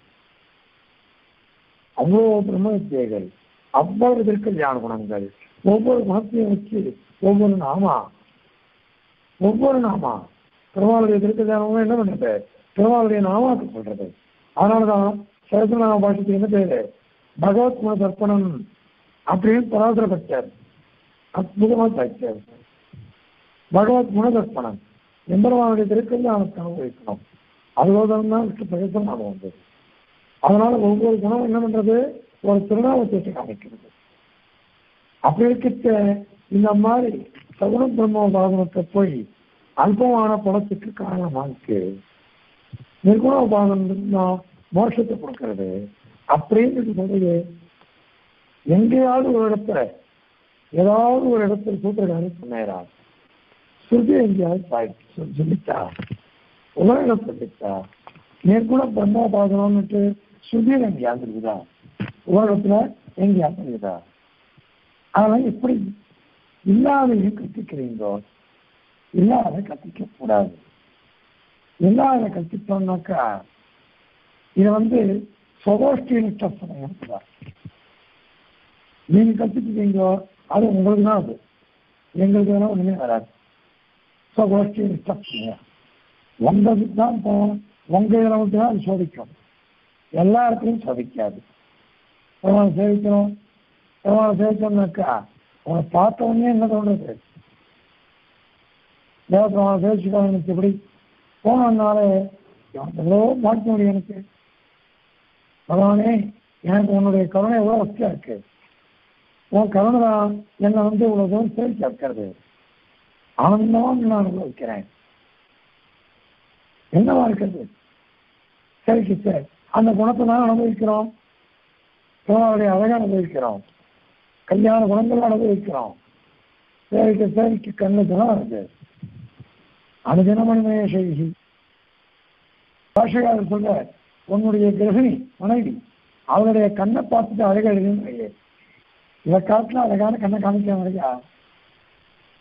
அவ்வளோ பிரம்ம வித்தியைகள் அவ்வளவு திருக்கல்யாண குணங்கள் ஒவ்வொரு குணத்தையும் வச்சு ஒவ்வொரு நாமா ஒவ்வொரு நாமா பெருமாளுடைய திருக்கல்யாணம் என்ன பண்ணுறது பெருமாளுடைய நாமாக்கு சொல்றது அதனாலதான் சரஸ்வநாம பாஷத்துக்கு என்ன பேரு பகவத் குண தர்ப்பணம் அப்படின்னு பராசரப்பட்டார் அற்புதமா தாய்ச்சார் பகவத் குண தர்ப்பணம் எம்பெருமானுடைய திருக்கல்யாணத்தை அனுபவிக்கணும் அதுபோதும் தான் விஷ்ணு பிரகசனம் வந்தது அதனால ஒவ்வொரு குணம் என்ன பண்றது ஒரு திருநாமத்தை காமிக்கிறது அப்படி இருக்க இந்த மாதிரி சகுன பிரம்ம உபாதனத்தை போய் அல்பமான பணத்துக்கு காரணமாக்கு நிர்குண உபாதனம் தான் மோட்சத்தை கொடுக்கிறது அப்படின்னு சொல்றது எங்கேயாவது ஒரு இடத்துல ஏதாவது ஒரு இடத்துல சூத்திரக்காரி சொன்னேரா சுருதி எங்கேயாவது பாய் சொல்~ சொல்லித்தா உலகம் சொல்லித்தா நிர்குண பிரம்மோபாதனம்னுட்டு சுருதியில் எங்கேயாவது இருக்குதா உலகத்துல எங்கேயாவது இருக்குதா அதெல்லாம் எப்படி இல்லாதையும் கத்திக்கிறீங்களோ இல்லாத கத்திக்க கூடாது இல்லாத கத்திட்டோம்னாக்கா இதை வந்து சொகோஷ்டி நிஷ்டம் நீங்க கத்திக்கிட்டீங்களோ அது உங்களுக்கு தான் அது எங்களுக்கு வேணா ஒண்ணுமே வராது சொகோஷ்டி நிஷ்டம் உங்க சித்தாந்தம் உங்க இதில் மட்டும் தான் அது சோதிக்கும் எல்லா இடத்துலையும் சோதிக்காது பெருமாள் சேவிக்கணும் பெருமாள் சேவிச்சோம்னாக்கா உங்களை பார்த்த உடனே என்ன தோணுது தேவப்பெருமாள் சேவிச்சுக்கோ எனக்கு எப்படி போனதுனால எவ்வளோ மாற்ற முடியும் எனக்கு பகவானே எனக்கு உன்னுடைய கருணை எவ்வளோ வசதியா இருக்கு உன் கருணை தான் என்னை வந்து இவ்வளவு தூரம் சேவிக்க வைக்கிறது ஆனந்தமா நான் அனுபவிக்கிறேன் என்னவா இருக்கிறது சரிக்கு சரி அந்த குணத்தை தான் அனுபவிக்கிறோம் பெருமாளுடைய அழகை அனுபவிக்கிறோம் கல்யாண குணங்களை அனுபவிக்கிறோம் சேவிக்க சேவிக்க கண்ணு குணம் இருக்கு அனுதினமணிமய செய்தி பாஷகாரர் சொல்ற உன்னுடைய கிரகிணி மனைவி அவளுடைய கண்ணை பார்த்துட்டு அழகா எழுதுன்னு இதை காட்டில அழகான கண்ணை காமிக்க முடியா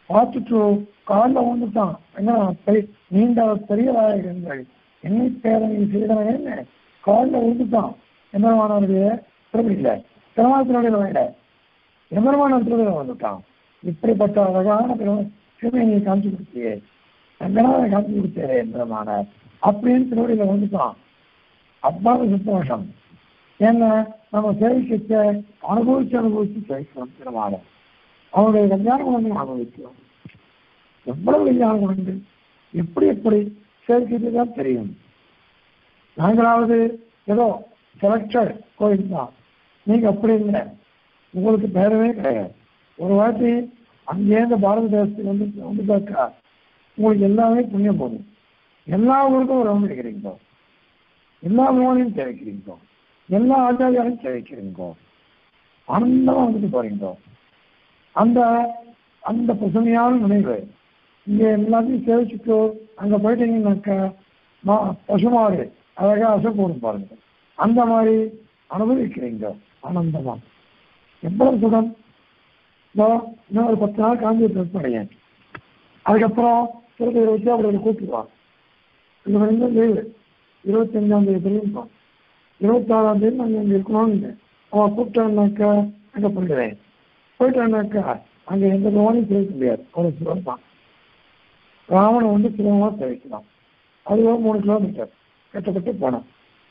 பார்த்துட்டு காலில் வந்துட்டான் என்ன பெரிய நீண்ட பெரிய நாயகங்கள் என்னை பேரனை செய்தவன் காலில் விழுந்துட்டான் எம்பெருமானவருடைய திருவடியில திருமாத்தினுடைய வேலை எம்பெருமான திருவிழா வந்துட்டான் இப்படிப்பட்ட அழகான சிவனையை காமிச்சு கொடுத்தியே ரங்கநாத காமிச்சு கொடுத்தே எம்பெருமான அப்படின்னு திருவடியில வந்துட்டான் அப்பாவு சந்தோஷம் ஏன்னா நம்ம சேவிக்கிட்ட அனுபவிச்சு அனுபவிச்சு சேவிக்கிறோம் திருமால அவனுடைய கல்யாண குணங்கள் அனுபவிக்கிறோம் எவ்வளவு கல்யாண குணங்கள் எப்படி எப்படி சேவிக்கிறது தான் தெரியும் நாங்களாவது ஏதோ செலக்டட் கோயில் தான் நீங்க அப்படி இல்லை உங்களுக்கு பேரவே கிடையாது ஒரு வாட்டி அங்கேருந்து பாரத தேசத்துக்கு வந்து வந்து பார்க்கா உங்களுக்கு எல்லாமே புண்ணியம் போகும் எல்லா ஊருக்கும் ஒரு ரவுண்ட் அடிக்கிறீங்க எல்லா மோனையும் சேவிக்கிறீங்க எல்லா ஆச்சாரியாலையும் சேவிக்கிறீங்க ஆனந்தமா வந்துட்டு போறீங்க அந்த அந்த பசுமையான நினைவு இங்க எல்லாத்தையும் சேவிச்சுட்டு அங்க போயிட்டீங்கன்னாக்கா மா பசுமாடு அழகா அசைப்போடும் பாருங்க அந்த மாதிரி அனுபவிக்கிறீங்க ஆனந்தமா எவ்வளவு சுகம் இதோ இன்னும் ஒரு பத்து நாள் காஞ்சி படையேன் அதுக்கப்புறம் திருப்பதி இருபத்தி அப்படி கூப்பிடுவான் இந்த வந்து லீவு இருபத்தஞ்சாம் தேதி தெரியும் இருபத்தாறாம் தேதி நாங்கள் இங்கே இருக்கணும்னு அவன் கூப்பிட்டான்னாக்கா அங்கே போயிடுவேன் போயிட்டான்னாக்கா அங்கே எந்த கவனம் தெரிவிக்க முடியாது ஒரு சுகம் தான் ராவணன் வந்து சுலபமாக தெரிவிக்கலாம் அதுவோ மூணு கிலோமீட்டர் கட்டப்பட்டு போனோம்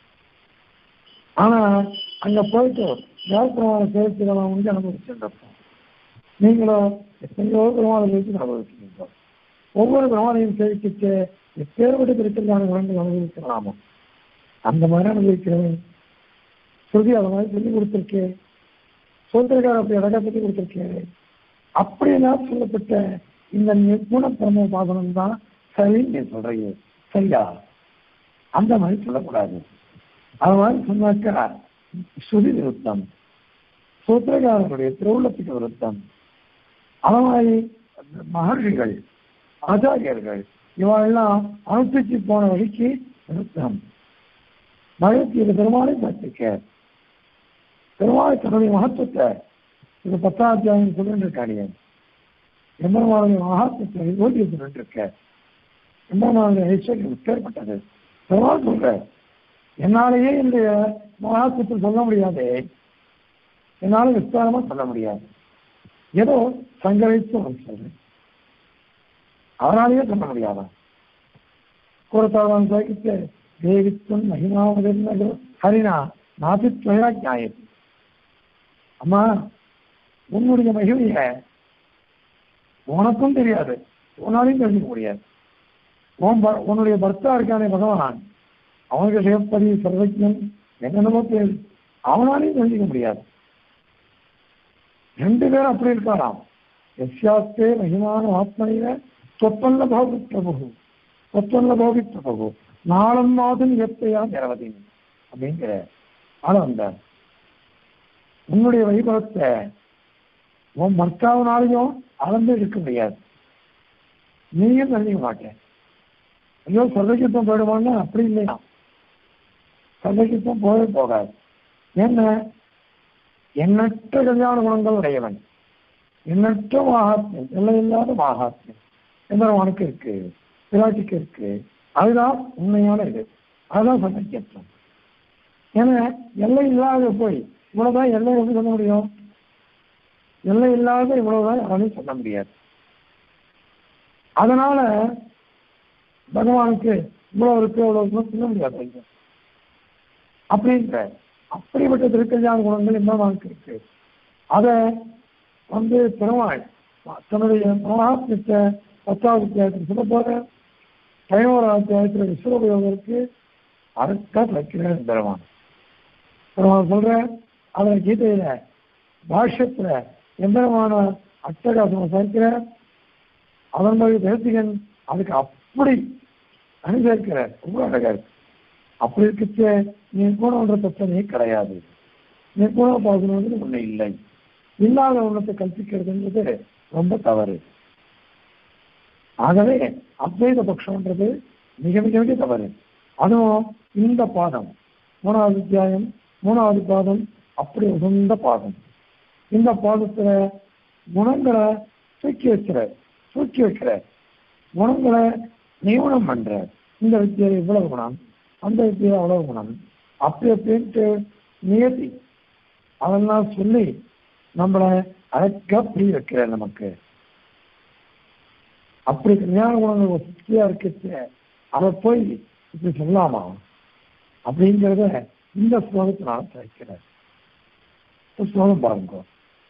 ஆனா அங்க போயிட்டு தேவப்பிரமான சேர்த்துக்கலாம் வந்து அனுபவிச்சுருப்போம் நீங்களும் எத்தனையோ பெருமாளை சேர்த்து அனுபவிக்கிறீங்க ஒவ்வொரு பெருமாளையும் சேவிக்கிட்டு எப்பேற்பட்ட திருத்தலான குணங்கள் அனுபவிக்கலாமோ அந்த மாதிரி அனுபவிக்கிறவன் ஸ்ருதி அதை மாதிரி சொல்லி கொடுத்துருக்கு சோதரிகார் அப்படி அழகா சொல்லி கொடுத்துருக்காரு அப்படியெல்லாம் சொல்லப்பட்ட இந்த நிர்குண பிரம பாதனம் தான் சரி நீ சொல்றீங்க சரியா அந்த மாதிரி சொல்லக்கூடாது அது மாதிரி சொன்னாக்கா ஸ்ருதி விருத்தம் சூத்திரகாரனுடைய திருவுள்ளத்துக்கு விருத்தம் அது மாதிரி மகர்ஷிகள் ஆச்சாரியர்கள் இவெல்லாம் அனுப்பிச்சு போன வழிக்கு விருத்தம் மழைக்கு இது பெருமாளை பார்த்துக்க பெருமாளை தன்னுடைய மகத்துவத்தை இது பத்தாம் அத்தியாயம் சொல்லிட்டு இருக்காடிய எம்பெருமாளுடைய மகாத்மத்தை ஓட்டி சொல்லிட்டு இருக்க எம்பெருமாளுடைய ஐஸ்வர்யம் பேர்பட்டது பெருமாள் சொல்ற என்னாலேயே இந்த மகாத்மத்தை சொல்ல முடியாது என்னால விஸ்தாரமா சொல்ல முடியாது ஏதோ சங்கரித்து நான் சொல்றேன் அவனாலேயே சொல்ல முடியாதா கூறத்தாழ்வான் சாகித்ய தேவித்துவம் மகிமாவதென்னதோ ஹரினா நாபித்வயா நியாயம் அம்மா உன்னுடைய மகிமைய உனக்கும் தெரியாது உன்னாலையும் தெரிஞ்சுக்க முடியாது உன் ப- உன்னுடைய பர்த்தா இருக்கானே பகவான் அவனுக்கு சிவப்பதி சர்வஜன் என்னென்னமோ பேர் அவனாலையும் தெரிஞ்சுக்க முடியாது ரெண்டு பேரும் அப்படி இருக்காராம் எஸ்யாஸ்தே மகிமான ஆத்மனில தொப்பல்ல பௌகி பிரபு தொப்பல்ல பௌகி பிரபு நாளம் மாதம் எப்பயா நிரவதி அப்படிங்கிற ஆனா அந்த உன்னுடைய வைபவத்தை உன் பர்த்தாவினாலையும் அளந்து இருக்க முடியாது நீயும் தெரிஞ்சுக்க மாட்டேன் ஐயோ சர்வகித்தம் போயிடுவான்னா அப்படி இல்லையா சர்வகித்தம் போகவே போகாது என்ன எண்ணற்ற கல்யாண குணங்கள் உடையவன் எண்ணற்ற மகாத்மியம் எல்லையில்லாத மகாத்மியம் எம்பெருமானுக்கு இருக்கு பிராட்டிக்கு இருக்கு அதுதான் உண்மையான இது அதுதான் சமக்கியத்துவம் ஏன்னா எல்லை இல்லாத போய் இவ்வளவுதான் எல்லை எப்படி சொல்ல முடியும் எல்லை இல்லாத இவ்வளவுதான் யாராலையும் சொல்ல முடியாது அதனால பகவானுக்கு இவ்வளவு இருக்கு அவ்வளவு இருக்குன்னு சொல்ல முடியாது ஐயா. அப்படின்ற அப்படிப்பட்ட திருக்கல்யாண குணங்கள் எம்பெருமானுக்கு இருக்கு அதை வந்து பெருமாள் தன்னுடைய மகாத்மியத்தை பத்தாவது அத்தியாயத்தில் சொல்ல போற பதினோராம் அத்தியாயத்தில் விஸ்வபயோகருக்கு அறுக்கா வைக்கிறார் பெருமான் பெருமாள் சொல்ற அதில் கீதையில பாஷ்யத்துல எம்பெருமான அட்டகாசம் சேர்க்கிற அதன் பிறகு தேசிகன் அதுக்கு அப்படி அனுசரிக்கிறார் ரொம்ப அழகா இருக்கு அப்படி இருக்கச்சே நிர்குணன்ற பிரச்சனையே கிடையாது நிர்குண பாசனம் ஒண்ணு இல்லை இல்லாத ஒன்றத்தை கல்பிக்கிறதுன்றது ரொம்ப தவறு ஆகவே அத்வைத பட்சம்ன்றது மிக மிக மிக தவறு அதுவும் இந்த பாதம் மூணாவது அத்தியாயம் மூணாவது பாதம் அப்படி உகந்த பாதம் இந்த பாதத்துல குணங்களை தூக்கி வச்சுற தூக்கி வைக்கிற குணங்களை நியமனம் பண்ற இந்த வித்தியில இவ்வளவு குணம் அந்த வித்தியில அவ்வளவு குணம் அப்படி அப்படின்ட்டு நியதி அதெல்லாம் சொல்லி நம்மளை அழகா புரிய வைக்கிற நமக்கு அப்படி கல்யாண குணங்கள் ஒரு சக்தியா இருக்கு அதை போய் இப்படி சொல்லலாமா அப்படிங்கிறத இந்த ஸ்லோகத்தினால தெரிவிக்கிறார் ஸ்லோகம் பாருங்க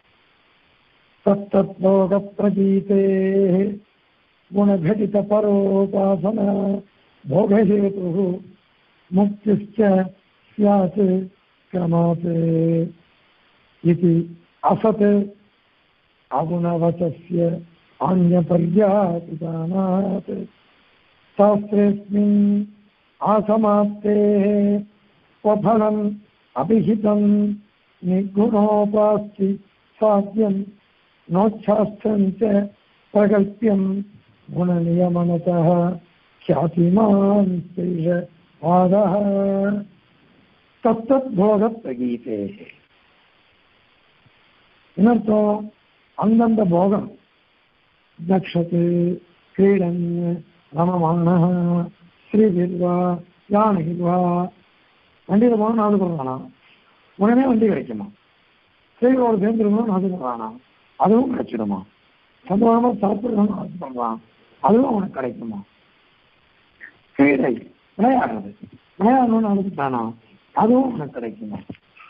தத்தோக பிரதீதே குணகடித பரோபாசன போகஹேது முக்திश्च स्यात् क्रमात् इति असत् अगुणवचस्य अन्यपर्यापिदानात् शास्त्रेऽस्मिन् आसमाप्तेः स्वफलम् अभिहितम् निर्गुणोपास्ति साध्यम् नोच्छास्त्रम् च प्रकल्प्यम् गुणनियमनतः ख्यातिमान् वादः தத்தத்போகப்பிரகீதே இன்னர்த்தம் அந்தந்த போகம் தக்ஷத்து கிரீடன் ரமமான ஸ்ரீவிர்வா யானைவா வண்டியில் போகணும் நாலு போடுறானா உடனே வண்டி கிடைக்குமா ஸ்ரீகளோடு சேர்ந்துருக்கணும் நாலு போடுறானா அதுவும் கிடைச்சிடுமா சந்தோஷமா சாப்பிடணும்னு ஆசை பண்ணலாம் அதுவும் அவனுக்கு கிடைக்குமா கிரீடை விளையாடுறது விளையாடணும்னு அனுப்பிட்டானா அதுவும் உனக்கு கிடைக்குமா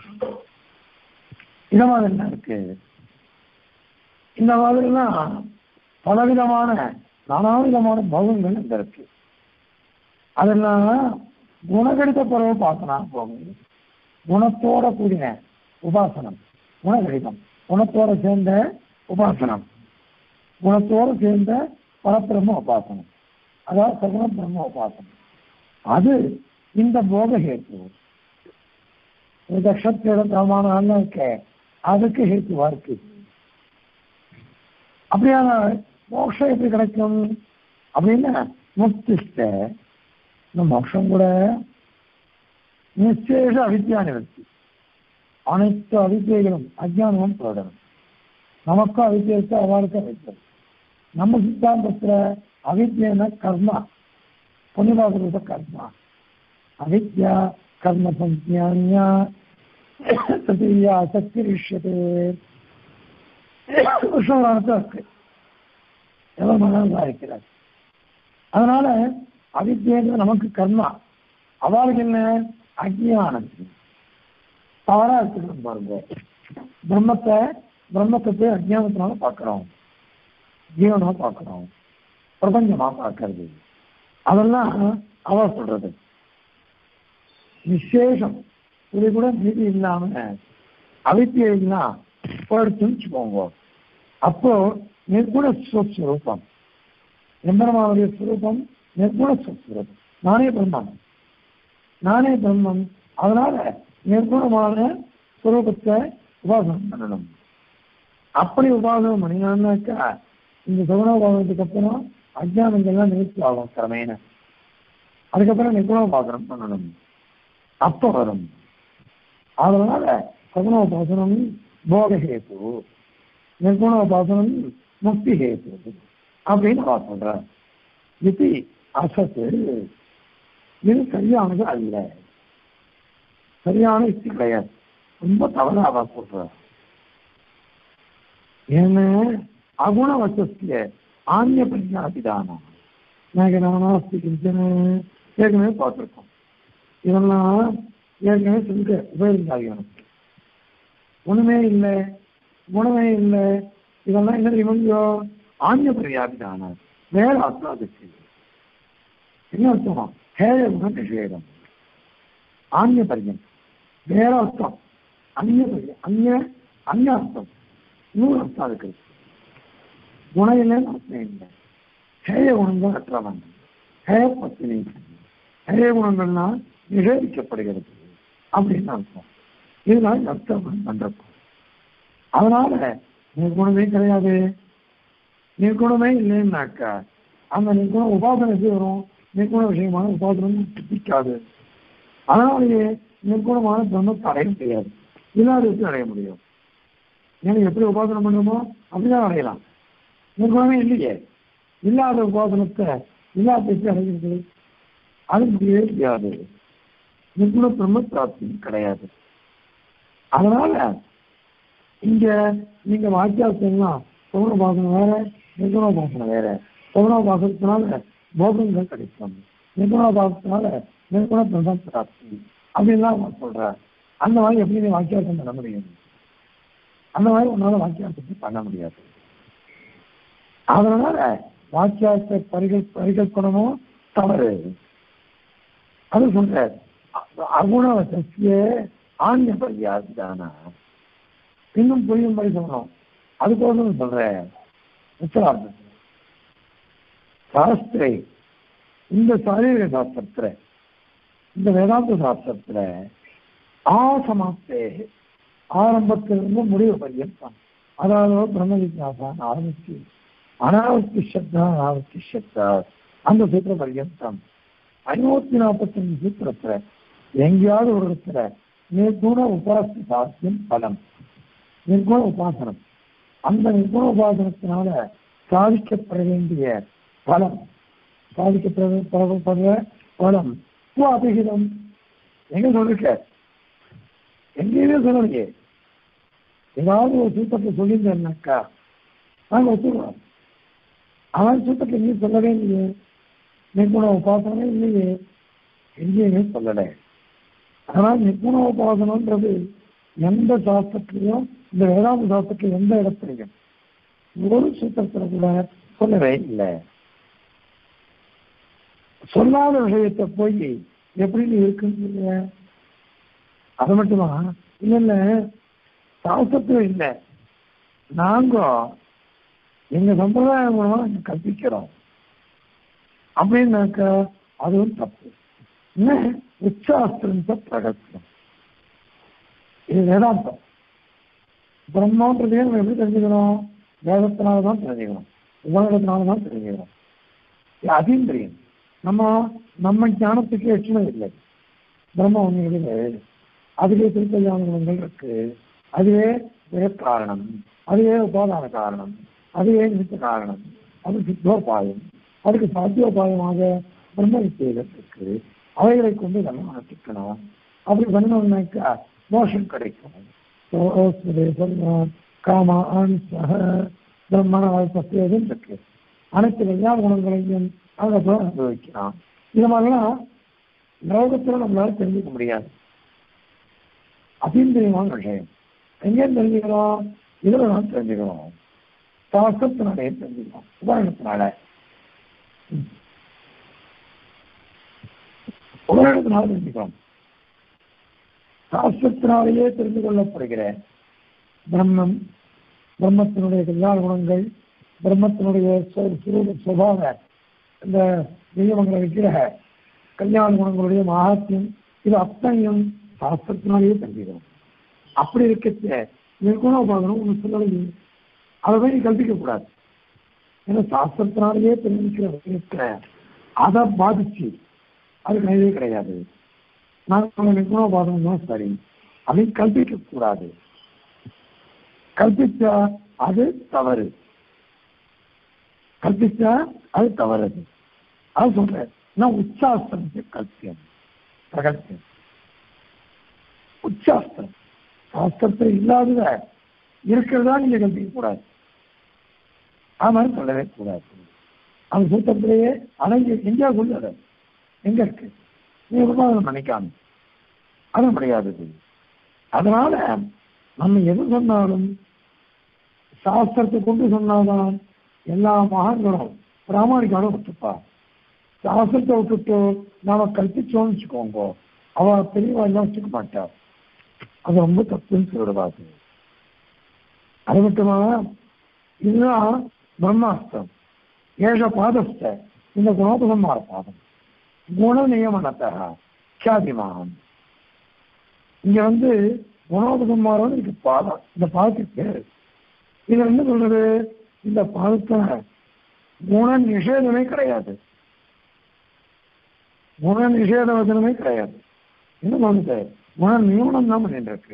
இந்த மாதிரி என்ன இருக்கு இந்த மாதிரிலாம் பலவிதமான நானாவிதமான பகவங்கள் இங்க இருக்கு அதெல்லாம் குணகடித பறவை பார்க்கலாம் போகுது குணத்தோட கூடின உபாசனம் குணகடிதம் குணத்தோட சேர்ந்த உபாசனம் குணத்தோட சேர்ந்த பரபிரம்ம உபாசனம் அதாவது சகுண பிரம்ம உபாசனம் அது இந்த போக ஹேத்து தக்ஷத்தோட பிரமாணம் இருக்க அதுக்கு ஹேத்துவா இருக்கு அப்படியான மோட்சம் எப்படி கிடைக்கும் அப்படின்னா முக்திஷ்ட இந்த மோட்சம் கூட நிச்சேஷ அவித்யா நிவர்த்தி அனைத்து அவித்தியைகளும் அஜானமும் போடணும் நமக்கும் அவித்தியை இருக்கு அவளுக்கும் அவித்தியை நம்ம சித்தாந்தத்துல அவித்யன கர்மா புண்ணியவாச கர்மா அவித்யா கர்ம சஞ்ஞானியா ததியா சக்தி ரிஷ்யது கிருஷ்ணபுராணத்தை இருக்கு எவ்வளவு மனம் சாதிக்கிறார் அதனால அவித்யங்கிறது நமக்கு கர்மா அவளுக்கு என்ன அஜ்ஞானம் தவறா எடுத்துக்கணும் பாருங்க பிரம்மத்தை பிரம்மத்தை போய் அஜ்ஞானத்தினால பார்க்கிறோம் ஜீவனா பார்க்கிறோம் பிரபஞ்சமா பார்க்கறது அதெல்லாம் அவ சொல்றது விசேஷம் இது கூட மீதி இல்லாம அவித்தியா போயிடுச்சுன்னு வச்சுக்கோங்க அப்போ நிர்குண ஸ்வஸ்வரூபம் எம்பெருமானுடைய ஸ்வரூபம் நிர்குண ஸ்வஸ்வரூபம் நானே பிரம்மம் நானே பிரம்மம் அதனால நிர்குணமான ஸ்வரூபத்தை உபாசனம் பண்ணணும் அப்படி உபாசனம் பண்ணினான்னாக்கா இந்த சகுணோபாசனத்துக்கு அப்புறம் அஜானங்கள்லாம் நிறுத்தி ஆகும் கிரமேன அதுக்கப்புறம் நிர்குணோபாசனம் பண்ணணும் அப்ப வரும் அதனால சகுணோபாசனம் போகஹேத்து நிர்குணோபாசனம் முக்தி ஹேத்து அப்படின்னு அவ சொல்ற இது அசத்து இது சரியானது அல்ல சரியான யுக்தி கிடையாது ரொம்ப தவறா அவ சொல்ற ஏன்னா அகுணவசஸ்ய ஆன்ய பிரஜாபிதானம் மேகனாஸ்தி கிஞ்சன ஏற்கனவே பார்த்துருக்கோம் இதெல்லாம் ஏற்கனவே சொல்லிட்டு உபயோகிக்காங்க எனக்கு ஒண்ணுமே இல்லை குணமே இல்லை இதெல்லாம் என்ன தெரியுமோ ஆன்ய பிரஜாபிதானம் வேற அர்த்தம் அதுக்கு என்ன அர்த்தம் ஹேய குண நிஷேதம் ஆன்ய பரியம் வேற அர்த்தம் அந்நிய பரியம் அந்நிய அந்நிய அர்த்தம் இன்னொரு அர்த்தம் அதுக்கு குணம் இல்லைன்னு அர்த்தம் இல்லை ஹேய குணங்கள் அற்றவன் ஹேய பத்தினி ஹேய குணங்கள்னா நிஷேதிக்கப்படுகிறது அப்படின்னு அர்த்தம் இதனால அர்த்தம் பண்றப்போ அதனால நிர்குணமே கிடையாது நிர்குணமே இல்லைன்னாக்கா அந்த நிர்குண உபாசனை எப்படி வரும் நிர்குண விஷயமான உபாசனம் பிடிக்காது அதனாலேயே நிர்குணமான பிரம்மத்தை அடைய முடியாது இல்லாத எப்படி அடைய முடியும் ஏன்னா எப்படி உபாசனம் பண்ணுமோ அப்படிதான் அடையலாம் நிர்குணமே இல்லையே இல்லாத உபாசனத்தை இல்லாத எப்படி அடைகிறது அது முடியவே முடியாது நிர்குண பிரம்ம பிராப்தி கிடையாது அதனால இங்க நீங்க வாக்கியாசம்லாம் சௌனபாசனம் வேற நிர்குணோபாசனம் வேற சௌனோபாசனத்தினால போகங்கள் கிடைக்கும் நிர்குணோபாசத்தினால நிர்குண பிரம்ம பிராப்தி அப்படின்லாம் அவன் சொல்றார் அந்த மாதிரி எப்படி நீ வாக்கியாசம் பண்ண முடியும் அந்த மாதிரி உன்னால வாக்கியாசத்தை பண்ண முடியாது அதனால வாக்கியாசத்தை பரிகள் பரிகல்பனமும் தவறு அது சொல்ற அகுணவசிய ஆண்ய பரியாதானா இன்னும் புரியும்படி சொல்லணும் அதுக்கோசம் சொல்றேன் உத்தரார்த்தம் சாஸ்திரை இந்த சாரீரிக சாஸ்திரத்துல இந்த வேதாந்த சாஸ்திரத்துல ஆசமாப்தே ஆரம்பத்திலிருந்து முடிவு பரியந்தம் அதாவது பிரம்ம விஜாசான் ஆரம்பிச்சு அனாவர்த்தி சப்தா அனாவர்த்தி சப்தா அந்த சூத்திர பரியந்தம் ஐநூத்தி நாற்பத்தி அஞ்சு சூத்திரத்துல எங்கேயாவது ஒரு இடத்துல நிர்குண உபாச சாத்தியம் பலம் நிர்குண உபாசனம் அந்த நிர்குண உபாசனத்தினால சாதிக்கப்பட வேண்டிய பலம் சாதிக்கப்படுற பலம் அபிகிதம் எங்க சொல்லிருக்க எங்கேயுமே சொல்லலையே ஏதாவது ஒரு சூத்திரத்தை சொல்லியிருந்தேன்னாக்கா நாங்கள் ஒத்துக்கிறோம் அவன் சூத்திரத்தை எங்கேயும் சொல்லவே இல்லையே நிர்குண உபாசனமே இல்லையே எங்கேயுமே சொல்லலை ஆனால் நிர்குண உபாசனம்ன்றது எந்த சாஸ்திரத்திலையும் இந்த வேதாந்த சாஸ்திரத்தில் எந்த இடத்துலையும் ஒரு சூத்திரத்தில் கூட சொல்லவே இல்லை சொல்லாத விஷயத்தை போய் எப்படின்னு இருக்குன்னு அது மட்டுமா இல்ல இல்ல சாஸ்திரத்துல இல்லை நாங்க எங்க சம்பிரதாயம் மூலமா நாங்க கற்பிக்கிறோம் அப்படின்னாக்கா அதுவும் தப்பு என்ன உச்சாஸ்திரம் பிரகத்தியம் இது வேதாந்தம் பிரம்மன்றதையே நம்ம எப்படி தெரிஞ்சுக்கணும் வேதத்தினால தான் தெரிஞ்சுக்கணும் உபநிடத்தினால தான் தெரிஞ்சுக்கணும் இது அதீந்திரியம் நம்ம நம்ம ஞானத்துக்கு எட்டுமை இல்லை பிரம்ம உண்மைகளில் அதுவே திருக்கல்யாண குணங்கள் இருக்கு அதுவே காரணம் அதுவே உபாதான காரணம் அதுவே நிமித்த காரணம் அது சித்தோபாயம் அதுக்கு சாத்தியோபாயமாக பிரம்ம வித்தியர்கள் இருக்கு அவைகளை கொண்டு இதெல்லாம் அனுப்பிக்கணும் அப்படி பண்ணணும்னாக்கா மோஷம் கிடைக்கும் காமா அனுசக பிரம்மண பத்தியதும் இருக்கு அனைத்து கல்யாண குணங்களையும் அவங்க போய் அனுபவிக்கலாம் இது மாதிரிலாம் லோகத்துல நம்மளால தெரிஞ்சுக்க முடியாது அதீந்திரியமான விஷயம் எங்கே தெரிஞ்சுக்கிறோம் இதுல நான் தெரிஞ்சுக்கிறோம் சாஸ்திரத்தினாலே தெரிஞ்சுக்கிறோம் உதாரணத்தினால உதாரணத்தினால தெரிஞ்சுக்கிறோம் சாஸ்திரத்தினாலேயே தெரிந்து கொள்ளப்படுகிற பிரம்மம் பிரம்மத்தினுடைய கல்யாண குணங்கள் பிரம்மத்தினுடைய சுபாவ இந்த நியமங்களை வைக்கிற கல்யாண குணங்களுடைய மகாத்தியம் இது அத்தனையும் சாஸ்திரத்தினாலேயே தெரிஞ்சுக்கிறோம் அப்படி இருக்க நிர்குணோபாதனம் ஒன்று சொல்லலையே அதை போய் நீ கல்பிக்க கூடாது ஏன்னா சாஸ்திரத்தினாலேயே தெரிஞ்சுக்கிற விஷயத்துல அதை பாதிச்சு அது கிடையவே கிடையாது நான் நிர்குணோபாதனம் தான் சரி அதை கல்பிக்க கூடாது கல்பிச்சா அது தவறு கல்பிச்சா அது தவறு அது சொல்றேன் நான் உச்சாஸ்திரத்தை கல்பியம் பிரகல்பியம் உச்சாஸ்திரம் சாஸ்திரத்தில் இல்லாதத இருக்கிறதா நீங்க கல்பிக்க கூடாது அது மாதிரி சொல்லவே கூடாது அந்த சூத்திரத்திலேயே அடங்கி எங்கேயா கொண்டு எங்க இருக்கு நீ விவாதம் நினைக்காம அது முடியாதது அதனால நம்ம எது சொன்னாலும் சாஸ்திரத்தை கொண்டு சொன்னாதான் எல்லா மகான்களும் பிராமணிக்காலும் விட்டுப்பா சாஸ்திரத்தை விட்டுட்டு நாம கல்பிச்சோம்னு வச்சுக்கோங்க அவ தெளிவா எல்லாம் வச்சுக்க மாட்டா அது ரொம்ப தப்புன்னு சொல்லிடுவாது அது மட்டுமா இதுதான் பிரம்மாஸ்திரம் ஏழ பாதஸ்த இந்த குணோபசம்மார பாதம் குண நியமனத்தக கியாதிமாகம் இங்க வந்து குணோபசம்மாரம் இதுக்கு பாதம் இந்த பாதத்துக்கு பேரு இது என்ன சொல்றது இந்த பாதத்துல குண நிஷேதமே கிடையாது குண நிஷேத வச்சனமே கிடையாது என்ன சொல்லுது குண நியமனம் தான் பண்ணிட்டு இருக்கு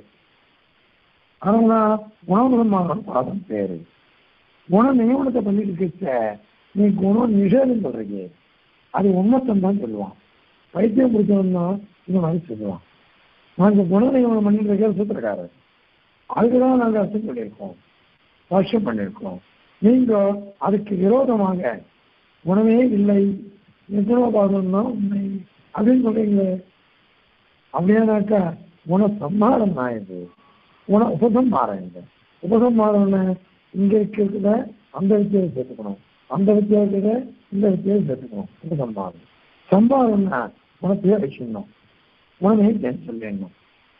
அதனால குணமுகமான பாதம் பேரு குண நியமனத்தை பண்ணிட்டு இருக்க நீ குணம் நிஷேதம் சொல்றீங்க அது உண்மைத்தன் தான் சொல்லுவான் பைத்தியம் பிடிச்சவன்னா இந்த மாதிரி சொல்லுவான் நாங்கள் குண நியமனம் பண்ணிட்டு இருக்கிற சூத்திரக்காரர் அதுக்குதான் நாங்கள் அர்த்தம் சொல்லியிருக்கோம் வருஷம் பண்ணியிருக்கோம் நீங்க அதுக்கு விரோதமாக குணமே இல்லை நிகுணோபாதம் தான் உண்மை அப்படின்னு சொல்றீங்களே அப்படியானாக்கா குண சம்மாரம் தான் இது குண உபசம்மாரம் இது உபசம்மாரம் இங்க இருக்கிறத அந்த வித்தியை சேர்த்துக்கணும் அந்த வித்தியை இருக்கிறத இந்த வித்தியை சேர்த்துக்கணும் உபசம்மாரம் சம்பாரம்னா குணத்தையே வச்சிடணும் குணமே சொல்லிடணும்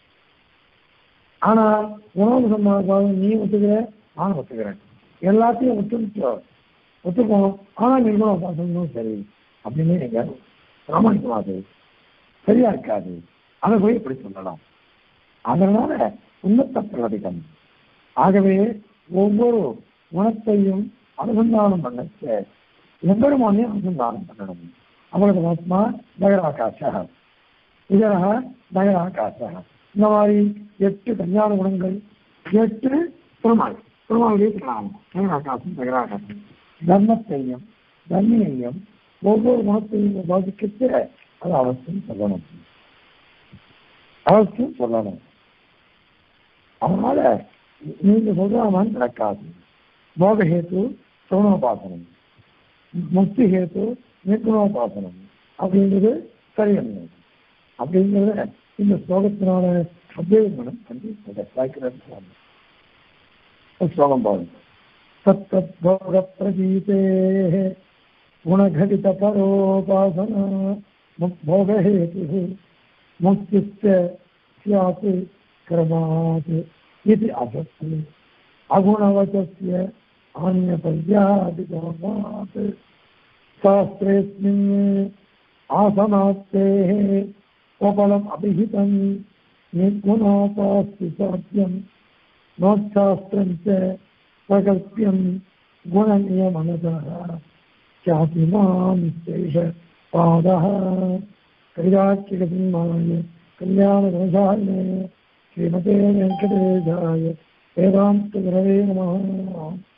ஆனா உணவு சம்பாதம் நீ ஒத்துக்கிற நானும் ஒத்துக்கிறேன் எல்லாத்தையும் ஒத்துக்கிட்டு ஒத்துக்கோம் ஆனா நிர்மல உபாசனம் சரி அப்படின்னு நீங்க பிராமணிக்கமாது சரியா இருக்காது அதை போய் இப்படி சொல்லலாம் அதனால உன்னத்த பிரகதிகம் ஆகவே ஒவ்வொரு குணத்தையும் அனுசந்தானம் பண்ணச்ச எம்பெருமானையும் அனுசந்தானம் பண்ணணும் அவளுக்கு ஆத்மா நகராகாச இதரக நகராகாச இந்த மாதிரி எட்டு கல்யாண குணங்கள் எட்டு பெருமாள் பெருமாளுடைய பிரணாமம் நகராகாசம் நகராகாசம் தர்மத்தையும் தர்மியையும் ஒவ்வொரு குணத்தையும் உபாதிக்கிட்டு அது அவசியம் சொல்லணும் அவசியம் சொல்லணும் அதனால நீங்க சொல்ற மாதிரி நடக்காது போகஹேத்து சௌனோபாசனம் முக்தி ஹேத்து நிர்குணோபாசனம் அப்படின்றது சரியல்ல அப்படிங்கிறத இந்த ஸ்லோகத்தினால அத்தியனம் பண்ணி வாய்க்கிறார் ஸ்லோகம் பாருங்க சத்தோக பிரதீதே குணகடித பரோபாசனா भोगहेतुः मुक्तिश्च स्यात् क्रमात् इति असत् अगुणवचस्य अन्यपर्यादिकरणात् शास्त्रेऽस्मिन् आसनात्तेः उपलम् अभिहितम् निर्गुणोपास्ति साध्यम् नोच्छास्त्रम् च प्रकल्प्यम् गुणनियमनतः ख्यातिमानित्यैष पादः कैराच्यगतिमाय कल्याणदोषाय श्रीमते वेङ्कटेशाय वेदान्तगुरवे नमः